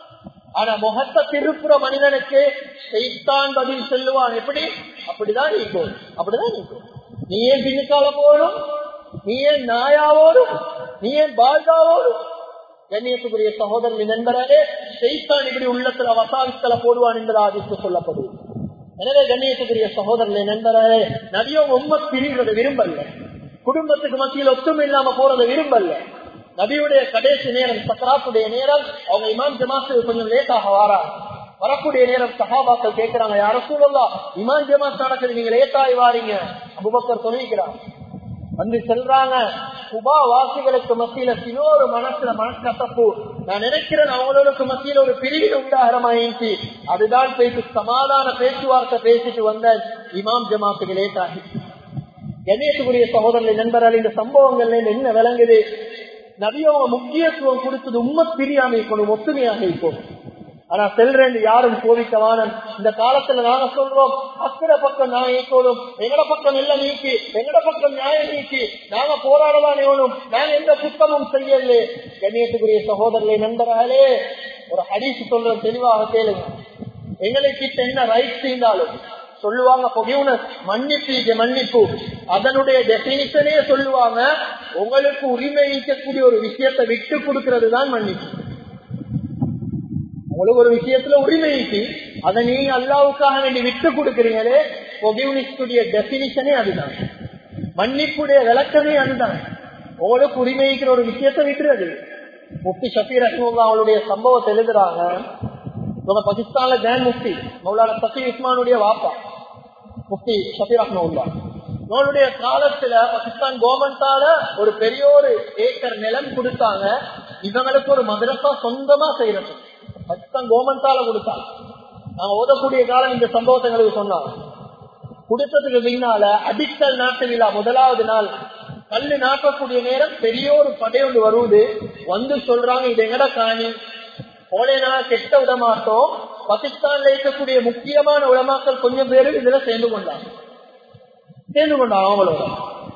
ஆனா முகத்தை திருப்புற மனிதனுக்கு செய்தான் பதில் சொல்லுவான் எப்படி அப்படிதான் நீக்கும் அப்படிதான் நீக்கும் நீ ஏன் பின்னுக்கால போகணும் நீ ஏன் நாயாவோடும் நீ ஏன் பால்காவோடும் கண்ணியத்துக்குரிய சகோதரன் நண்பராலே செய்தான் இப்படி உள்ளத்துல வசாவித்தல போடுவான் என்பதாக சொல்லப்படுவது எனவே கண்ணியத்துக்குரிய சகோதரனை நண்பராலே நபியோ உம்ம பிரிகிறத விரும்பல குடும்பத்துக்கு மத்தியில் ஒத்துமை இல்லாம போறத விரும்பல நபியுடைய கடைசி நேரம் சக்கராத்துடைய நேரம் அவங்க இமாம் ஜமாத்து கொஞ்சம் லேட்டாக வாராங்க வரக்கூடிய நேரம் சகாபாக்கள் கேட்கிறாங்க யாரும் சொல்லலாம் இமாம் ஜமாத் நடக்குது நீங்க லேட்டாகி வாரீங்க அபுபக்கர் சொல்லிக்கிறாங்க வந்து செல்றாங்க குபா வாசிகளுக்கு மத்தியில சினோரு மனசுல மனக்கசப்பு நான் நினைக்கிறேன் அவங்களுக்கு மத்தியில ஒரு பிரிவு உண்டாகிறமாயிடுச்சு அதுதான் போயிட்டு சமாதான பேச்சுவார்த்தை பேசிட்டு வந்த இமாம் ஜமாத்துக்கு லேட் ஆகி கணேசுக்குரிய சகோதரர்கள் நண்பர்கள் இந்த சம்பவங்கள்ல என்ன விளங்குது நபியவங்க முக்கியத்துவம் கொடுத்தது உண்மை பிரியாம இருக்கணும் ஒத்துமையாக இருக்கணும் ஆனா செல்றேன் யாரும் கோவிக்கவானன் இந்த காலத்துல நாங்க சொல்றோம் அக்கற பக்கம் நான் ஏற்றோடும் எங்கட பக்கம் இல்ல நீக்கி எங்கட பக்கம் நியாயம் நீக்கி நாங்க போராடதான் வேணும் நாங்க எந்த குத்தமும் செய்யல கண்ணியத்துக்குரிய சகோதரர்களை நண்பர்களே ஒரு ஹரிசு சொல்ற தெளிவாக கேளுங்க எங்களுக்கு என்ன ரைட் செய்தாலும் சொல்லுவாங்க பொகிவுனஸ் மன்னிப்பு மன்னிப்பு அதனுடைய டெபினிஷனே சொல்லுவாங்க உங்களுக்கு உரிமை ஈக்கக்கூடிய ஒரு விஷயத்தை விட்டு கொடுக்கிறது தான் மன்னிப்பு உங்களுக்கு ஒரு விஷயத்துல உரிமை ஈட்டி அதை நீங்க அல்லாவுக்காக வேண்டி விட்டு கொடுக்கிறீங்களே பொகிவுனிஸ்டுடைய டெபினிஷனே அதுதான் மன்னிப்புடைய விளக்கமே அதுதான் உங்களுக்கு உரிமைக்கிற ஒரு விஷயத்தை விட்டுறது முஃப்தி ஷபீர் அஹ்மூல்லா அவளுடைய சம்பவத்தை எழுதுறாங்க இவங்க பாகிஸ்தான்ல ஜான் முஃப்தி மௌலான சஃபி உஸ்மானுடைய வாப்பா முஃப்தி ஷபீர் அஹ்மூல்லா இவனுடைய காலத்துல பாகிஸ்தான் கவர்மெண்டால ஒரு பெரிய ஒரு ஏக்கர் நிலம் கொடுத்தாங்க இவங்களுக்கு ஒரு மதரசா சொந்தமா செய்யறது பாகிஸ்தான் கவர்மெண்டால கொடுத்தாங்க நாங்க ஓதக்கூடிய காலம் இந்த சம்பவத்தை எங்களுக்கு சொன்னாங்க கொடுத்ததுக்கு பின்னால அடிக்கல் நாட்டு விழா முதலாவது நாள் கல்லு நாட்டக்கூடிய நேரம் பெரிய ஒரு படை ஒன்று வருவது வந்து சொல்றாங்க இது எங்கட காணி ஓலைனா கெட்ட விட மாட்டோம் பாகிஸ்தான்ல இருக்கக்கூடிய முக்கியமான உலமாக்கள் கொஞ்சம் பேரு இதுல சேர்ந்து கொண்டாங்க சேர்ந்து கொண்டாங்க அவங்களோட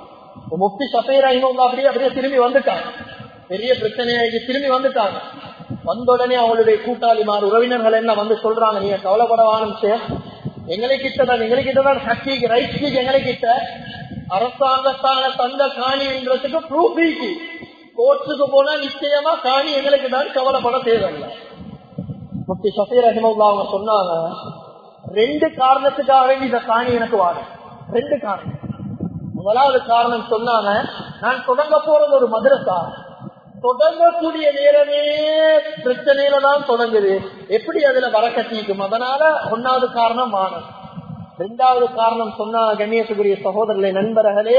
முஃப்தி சஃபீரா இன்னும் அப்படியே அப்படியே திரும்பி வந்துட்டாங்க பெரிய பிரச்சனையாகி திரும்பி வந்துட்டாங்க வந்த உடனே அவங்களுடைய கூட்டாளிமார் உறவினர்கள் எல்லாம் வந்து சொல்றாங்க நீங்க கவலைப்படவானும் சார் எங்களை கிட்டதான் எங்களை கிட்டதான் சக்திக்கு ரைட் எங்களை கிட்ட அரசாங்கத்தான தந்த காணின்றதுக்கு ப்ரூஃப் இருக்கு கோர்ட்டுக்கு போனா நிச்சயமா காணி எங்களுக்கு தான் கவலைப்பட தேவையில்லை முப்தி சஃபீர் ரஹிமல்லா அவங்க சொன்னாங்க ரெண்டு காரணத்துக்காக வேண்டி இந்த காணி எனக்கு வாடும் ரெண்டு காரணம் முதலாவது காரணம் சொன்னாங்க நான் தொடங்க போறது ஒரு மதரசா தொடங்கக்கூடிய நேரமே பிரச்சனையில தான் தொடங்குது எப்படி அதுல வரக்கட்டிக்கும் அதனால ஒன்னாவது காரணம் வானம் ரெண்டாவது காரணம் சொன்னா கண்ணியத்துக்குரிய சகோதரர்களே நண்பர்களே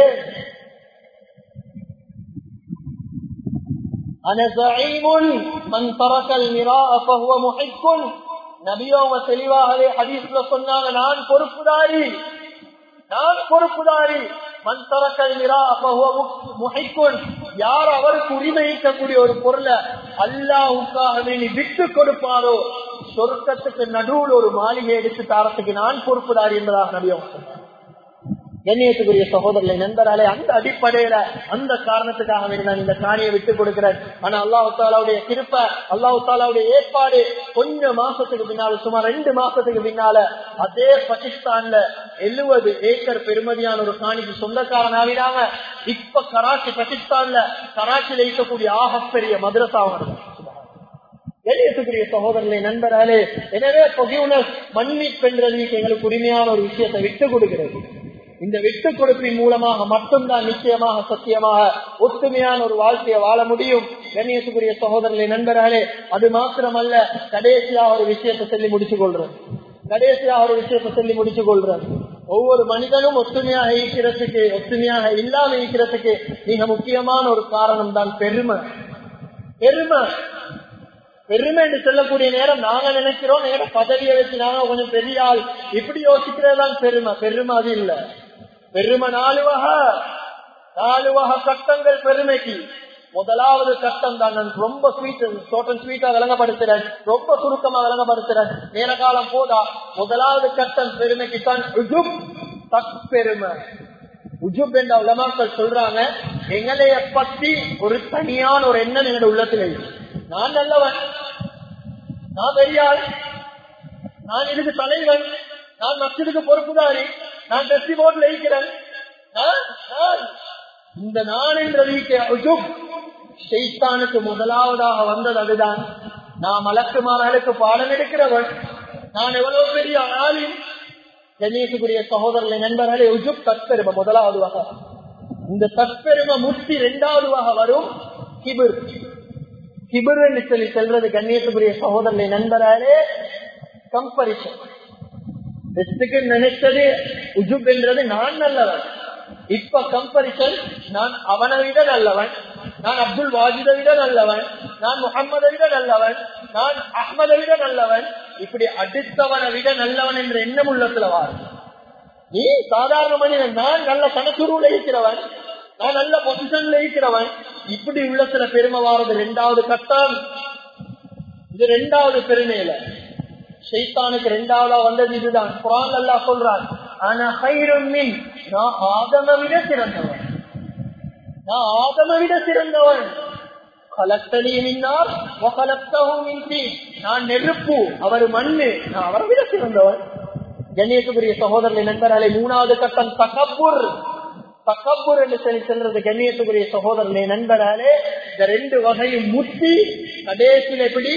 أنا زعيم من ترك المراء فهو محق நபியோங்க தெளிவாகவே ஹதீஸ்ல சொன்னாங்க நான் பொறுப்புதாரி நான் பொறுப்புதாரி மண் தரக்கல் நிரா முகைக்குன் யார் அவருக்கு உரிமை ஈர்க்கக்கூடிய ஒரு பொருளை அல்லாவுக்காக வேண்டி விட்டு கொடுப்பாரோ சொர்க்கத்துக்கு நடுவில் ஒரு மாளிகை எடுத்து தாரத்துக்கு நான் பொறுப்புதாரி என்பதாக நபியோங்க சொன்னார் கண்ணியத்துக்குரிய சகோதரர்களை நண்பராலே அந்த அடிப்படையில அந்த காரணத்துக்காக வேண்டி நான் இந்த காணியை விட்டு கொடுக்கிறேன் ஆனா அல்லாஹு தாலாவுடைய திருப்ப அல்லாஹு தாலாவுடைய ஏற்பாடு கொஞ்ச மாசத்துக்கு பின்னால சுமார் ரெண்டு மாசத்துக்கு பின்னால அதே பாகிஸ்தான்ல எழுபது ஏக்கர் பெருமதியான ஒரு காணிக்கு சொந்தக்காரன் ஆகினாங்க இப்ப கராச்சி பாகிஸ்தான்ல கராச்சியில இருக்கக்கூடிய ஆகப்பெரிய மதுரசா வெளியேற்றக்கூடிய சகோதரர்களை நண்பர்களே எனவே பொகியுனர் மன்னிப்பென்றதுக்கு எங்களுக்கு உரிமையான ஒரு விஷயத்தை விட்டு கொடுக்கிறது இந்த விட்டு கொடுப்பின் மூலமாக மட்டும்தான் நிச்சயமாக சத்தியமாக ஒத்துமையான ஒரு வாழ்க்கையை வாழ முடியும் கண்ணியத்துக்குரிய சகோதரர்களை நண்பர்களே அது மாத்திரமல்ல கடைசியாக ஒரு விஷயத்தை சொல்லி முடிச்சு கொள்றேன் கடைசியாக ஒரு விஷயத்தை சொல்லி முடிச்சு கொள்றேன் ஒவ்வொரு மனிதனும் ஒத்துமையாக ஈக்கிறதுக்கு ஒத்துமையாக இல்லாம ஈக்கிறதுக்கு மிக முக்கியமான ஒரு காரணம் தான் பெருமை பெருமை பெருமை என்று சொல்லக்கூடிய நேரம் நாங்க நினைக்கிறோம் நேரம் பதவியை வச்சு நாங்க கொஞ்சம் பெரிய ஆள் இப்படி யோசிக்கிறதுதான் பெருமை பெருமை அது இல்ல பெருமை நாலு வகை நாலு வகை கட்டங்கள் பெருமைக்கு முதலாவது கட்டம் தான் நான் ரொம்ப ஸ்வீட் ஷார்ட் அண்ட் ஸ்வீட்டா விளங்கப்படுத்துறேன் ரொம்ப சுருக்கமா விளங்கப்படுத்துறேன் நேர காலம் போதா முதலாவது கட்டம் பெருமைக்கு தான் தற்பெருமை உஜுப் என்ற உலமாக்கள் சொல்றாங்க எங்களைய பத்தி ஒரு தனியான ஒரு எண்ணம் எங்க உள்ளத்துல நான் நல்லவன் நான் பெரியாள் நான் இதுக்கு தலைவன் நான் மசிதுக்கு பொறுப்புதாரி நான் டெஸ்டி போர்ட்ல இருக்கிறேன் இந்த நான் என்ற ஷெய்தானுக்கு முதலாவதாக வந்தது அதுதான் நான் மலக்குமார்களுக்கு பாடம் எடுக்கிறவன் நான் எவ்வளவு பெரிய ஆளின் கணேசுக்குரிய சகோதரர்களை நண்பர்களே உஜுப் தற்பெருமை முதலாவது வகை இந்த தற்பெருமை முத்தி இரண்டாவது வகை வரும் கிபிர் கிபிர் என்று சொல்லி செல்றது கண்ணியத்துக்குரிய சகோதரனை நண்பராலே கம்பரிசன் பெஸ்டுக்கு நினைத்தது உஜுப் என்றது நான் நல்லவன் இப்ப கம்பரிசன் நான் அவனை விட நல்லவன் நான் அப்துல் வாஜிதை விட நல்லவன் நான் முகம்மதை விட நல்லவன் நான் அஹ்மதை விட நல்லவன் இப்படி அடுத்தவனை விட நல்லவன் என்ற எண்ணம் உள்ளத்துல வாரு நீ சாதாரண மனிதன் நான் நல்ல கணக்குருவில் இருக்கிறவன் நான் நல்ல பொசிஷன்ல இருக்கிறவன் இப்படி உள்ள சில பெருமை வாரது ரெண்டாவது கட்டம் இது ரெண்டாவது பெருமையில ஷைத்தானுக்கு ரெண்டாவதா வந்தது இதுதான் குரான் அல்லா சொல்றான் ஆனா ஹைரமின் நான் ஆதம விட சிறந்தவன் நான் ஆதம விட சிறந்தவன் நான் நெருப்பு அவர் மண்ணு நான் அவரை விட சிறந்தவன் கண்ணியத்துக்குரிய சகோதரர்களை நண்பர்களே மூணாவது கட்டம் தகப்பூர் தகப்பூர் என்று சொல்லி செல்றது கண்ணியத்துக்குரிய சகோதரனை நண்பராலே இந்த ரெண்டு வகையும் முத்தி கடைசியில் எப்படி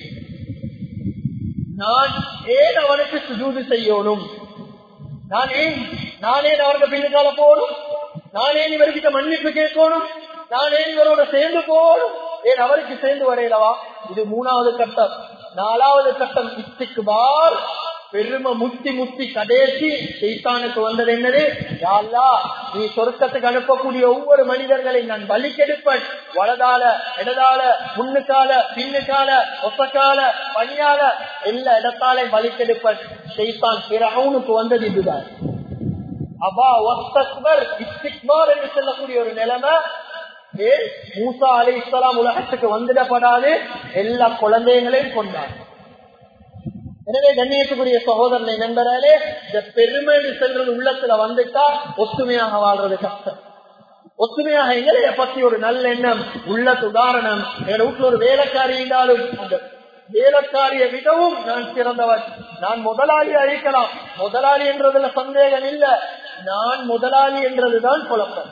நான் ஏன் அவனுக்கு சுஜூது செய்யணும் நான் ஏன் நான் ஏன் அவருக்கு பின்னுக்கால போகணும் நான் ஏன் இவர்கிட்ட மன்னிப்பு கேட்கணும் நான் ஏன் இவரோட சேர்ந்து போகணும் ஏன் அவருக்கு சேர்ந்து வரையலவா இது மூணாவது கட்டம் நாலாவது கட்டம் இத்துக்கு பார் பெருமை முத்தி முத்தி கடைசி சைத்தானுக்கு வந்தது என்னது யாழ்லா நீ சொர்க்கத்துக்கு அனுப்பக்கூடிய ஒவ்வொரு மனிதர்களை நான் பலி கெடுப்பேன் வலதால இடதால முன்னுக்கால பின்னுக்கால ஒசக்கால பணியால எல்லா இடத்தாலே பலி கெடுப்பேன் சைத்தான் பிறவுனுக்கு வந்தது இதுதான் அபா ஒஸ்தக்பர் இஸ்திக்பார் என்று சொல்லக்கூடிய ஒரு நிலைமை மூசா அலி இஸ்லாம் உலகத்துக்கு வந்துடப்படாது எல்லா குழந்தைகளையும் கொண்டார் எனவே கண்ணியத்துக்குரிய சகோதரனை நண்பராலே இந்த பெருமை செல்றது உள்ளத்துல வந்துட்டா ஒத்துமையாக வாழ்றது கஷ்டம் ஒத்துமையாக எங்களைய பத்தி ஒரு நல்ல எண்ணம் உள்ள உதாரணம் எங்க வீட்டுல ஒரு வேலைக்காரி இருந்தாலும் அந்த வேலைக்காரியை விடவும் நான் சிறந்தவன் நான் முதலாளி அழிக்கலாம் முதலாளி என்றதுல சந்தேகம் இல்ல நான் முதலாளி என்றதுதான் குழப்பம்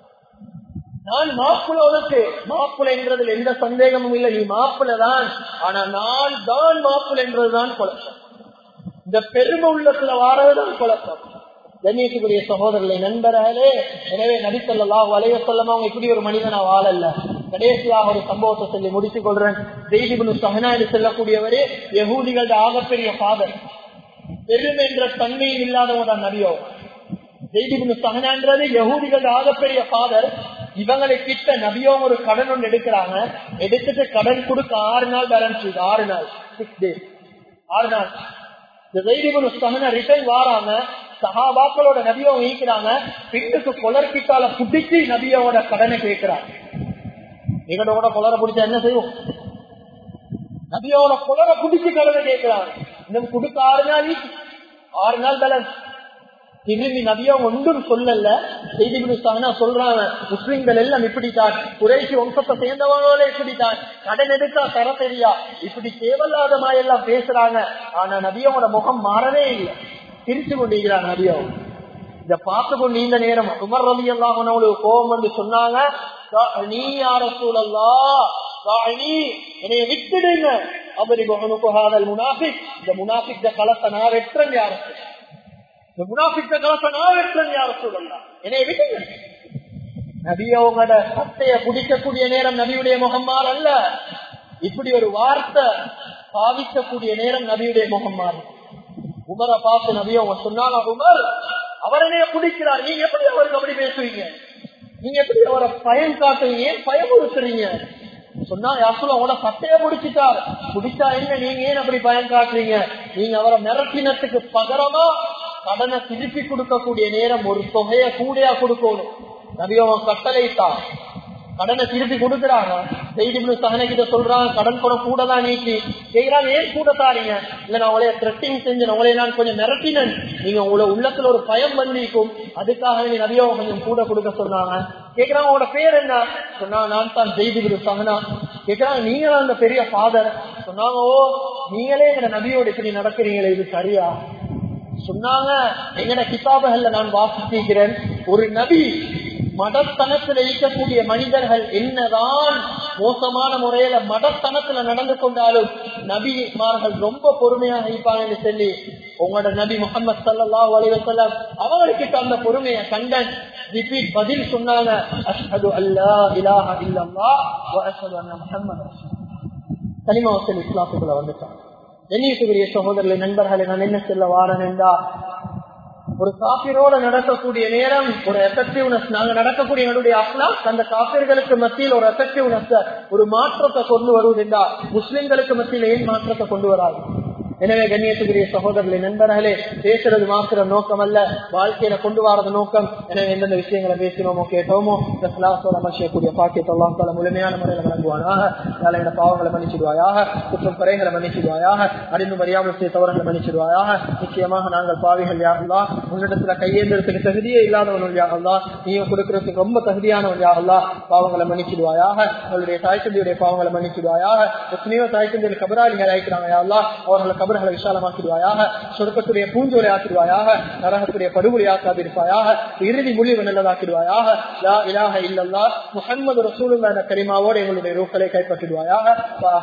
நான் மாப்பிள்ள உனக்கு மாப்பிள்ள என்றதில் எந்த சந்தேகமும் இல்லை நீ மாப்பிள்ள தான் ஆனா நான் தான் மாப்பிள்ள என்றதுதான் குழப்பம் இந்த பெருமை உள்ளத்துல வாரதுதான் குழப்பம் கண்ணியத்துக்குரிய சகோதரர்களை நண்பர்களே எனவே நடித்தல்லா வலைய சொல்லமா அவங்க இப்படி ஒரு மனிதனா வாழல்ல கடைசியாக ஒரு சம்பவத்தை சொல்லி முடித்துக் கொள்றேன் தெய்வீபனு சகனாடு செல்லக்கூடியவரே யகூதிகளோட ஆகப்பெரிய பாதர் பெருமை என்ற தன்மையும் இல்லாதவங்க தான் நபியோ ஜெய்திபுனு சகனான்றது யகூதிகளோட ஆகப்பெரிய பாதர் இவங்களை கிட்ட நபியோ ஒரு கடன் ஒன்று எடுக்கிறாங்க எடுத்துட்டு கடன் கொடுக்க ஆறு நாள் பேலன்ஸ் ஆறு நாள் சிக்ஸ் டேஸ் ஆறு நாள் இந்த ஜெய்திபுனு சகனா ரிட்டர்ன் வாராங்க சகாபாக்களோட நபியோ ஈக்கிறாங்க பின்னுக்கு கொலர்கிட்டால புடிச்சு நபியோட கடனை கேட்கிறாங்க எங்களோட கொலர பிடிச்சா என்ன செய்வோம் நபியோட கொலர புடிச்சு கடனை கேட்கிறாங்க இன்னும் கொடுக்க ஆறு நாள் ஆறு நாள் பேலன்ஸ் திரும்பி நபியா ஒன்றும் சொல்லல செய்தி கொடுத்தாங்கன்னா சொல்றாங்க முஸ்லிம்கள் எல்லாம் இப்படித்தான் குறைச்சி வம்சத்தை சேர்ந்தவங்களே இப்படித்தான் கடன் எடுத்தா தர தெரியா இப்படி தேவையில்லாதமா எல்லாம் பேசுறாங்க ஆனா நபியோட முகம் மாறவே இல்லை பிரிச்சு கொண்டிருக்கிறாங்க நபியோ இத பார்த்து கொண்டு இந்த நேரம் உமர் ரவி எல்லாம் அவனுக்கு கோபம் வந்து சொன்னாங்க நீ யார சூழல்லா என்னைய விட்டுடுங்க அவரி முகனுக்கு முனாஃபிக் இந்த முனாஃபிக் களத்தை நான் வெற்றன் யாரும் இந்த முனாபித்த கலச நான் வெற்றன் யார சொல்லலாம் என்னை விடுங்க நபியவங்களோட சட்டைய குடிக்கக்கூடிய நேரம் நபியுடைய முகம்மார் அல்ல இப்படி ஒரு வார்த்தை பாவிக்கக்கூடிய நேரம் நபியுடைய முகம்மார் உமரை பார்த்து நபியவங்க சொன்னாங்க உமர் அவரனே குடிக்கிறார் நீங்க எப்படி அவருக்கு அப்படி பேசுவீங்க நீங்க எப்படி அவரை பயம் காட்டுவீங்க ஏன் பயமுறுத்துறீங்க சொன்னா யாசுல உங்களோட சட்டைய முடிச்சுட்டார் குடிச்சா என்ன நீங்க ஏன் அப்படி பயம் காட்டுறீங்க நீங்க அவரை மிரட்டினத்துக்கு பகரமா கடனை திருப்பி கொடுக்கக்கூடிய நேரம் ஒரு தொகையை கூடையா கொடுக்கணும் நபியவன் கட்டளைத்தான் கடனை திருப்பி கொடுக்குறாங்க செய்தி சகன கிட்ட சொல்றாங்க கடன் கூட கூட தான் நீக்கி செய்யறாங்க ஏன் கூட தாரீங்க இல்ல நான் உங்களைய த்ரெட்டிங் செஞ்சு உங்களைய நான் கொஞ்சம் மிரட்டினேன் நீங்க உங்களோட உள்ளத்துல ஒரு பயம் வந்திருக்கும் அதுக்காக நீ நபியவ கொஞ்சம் கூட கொடுக்க சொன்னாங்க கேக்குறாங்க உங்களோட பேர் என்ன சொன்னா நான் தான் செய்தி குரு சகனா கேக்குறாங்க நீங்க தான் அந்த பெரிய ஃபாதர் சொன்னாங்க ஓ நீங்களே எங்க நபியோட இப்படி நடக்கிறீங்களே இது சரியா சொன்னாங்க எங்கட கிதாபுகள்ல நான் வாசிக்கிறேன் ஒரு நபி மடத்தனத்தில் இருக்கக்கூடிய மனிதர்கள் என்னதான் மோசமான முறையில மடத்தனத்துல நடந்து கொண்டாலும் நபிமார்கள் ரொம்ப பொறுமையாக இருப்பாங்கன்னு சொல்லி உங்களோட நபி முகமது சல்லா அலிவசல்லாம் அவங்களுக்கு அந்த பொறுமையை கண்டன் ரிப்பீட் பதில் சொன்னாங்க அஷ்ஹது அல்லா இலாஹ இல்லல்லா வ அஷ்ஹது அன்ன முஹம்மது கனிமா வசல் இஸ்லாத்துக்குள்ள வந்துட்டாங்க கண்ணியத்துக்குரிய சகோதரர்களை நண்பர்களை நான் என்ன சொல்ல வாரன் என்றா ஒரு காப்பிரோட நடக்கக்கூடிய நேரம் ஒரு எஃபெக்டிவ்னஸ் நாங்க நடக்கக்கூடிய என்னுடைய அஸ்லாம் அந்த காப்பிர்களுக்கு மத்தியில் ஒரு எஃபெக்டிவ்னஸ் ஒரு மாற்றத்தை கொண்டு வருவதென்றா முஸ்லிம்களுக்கு மத்தியில் ஏன் மாற்றத்தை கொண்டு வராது எனவே கண்ணியத்துக்குரிய சகோதரர்களை நண்பர்களே பேசுறது மாத்திர நோக்கம் அல்ல வாழ்க்கையில கொண்டு வரது நோக்கம் எனவே எந்தெந்த விஷயங்களை பேசினோமோ கேட்டோமோ இந்த சிலாசோட மனுஷக்கூடிய பாக்கியத்தை எல்லாம் பல முழுமையான முறையில் வழங்குவானாக நாளைய பாவங்களை மன்னிச்சிடுவாயாக குற்றம் குறைகளை மன்னிச்சிடுவாயாக அறிந்து மறியாமல் செய்த தவறுகளை மன்னிச்சிடுவாயாக நிச்சயமாக நாங்கள் பாவிகள் யாருலா உன்னிடத்துல கையேந்திரத்துக்கு தகுதியே இல்லாதவன் யாருலா நீயும் கொடுக்கறதுக்கு ரொம்ப தகுதியானவன் யாருலா பாவங்களை மன்னிச்சிடுவாயாக அவளுடைய தாய் தந்தையுடைய பாவங்களை மன்னிச்சிடுவாயாக எத்தனையோ தாய் தந்தையில் கபராளிகள் அழைக்கிறாங்க யாருலா அவர்களை கபர்களை விசாலமாக்கிடுவாயாக சொர்க்கத்துடைய பூஞ்சோலை ஆக்கிடுவாயாக நரகத்துடைய படுகொலை ஆக்காதிருப்பாயாக இறுதி முடிவு நல்லதாக்கிடுவாயாக லா இலாக இல்லல்லா முகமது ரசூலுல்லா என்ற கரிமாவோடு எங்களுடைய ரூக்களை கைப்பற்றிடுவாயாக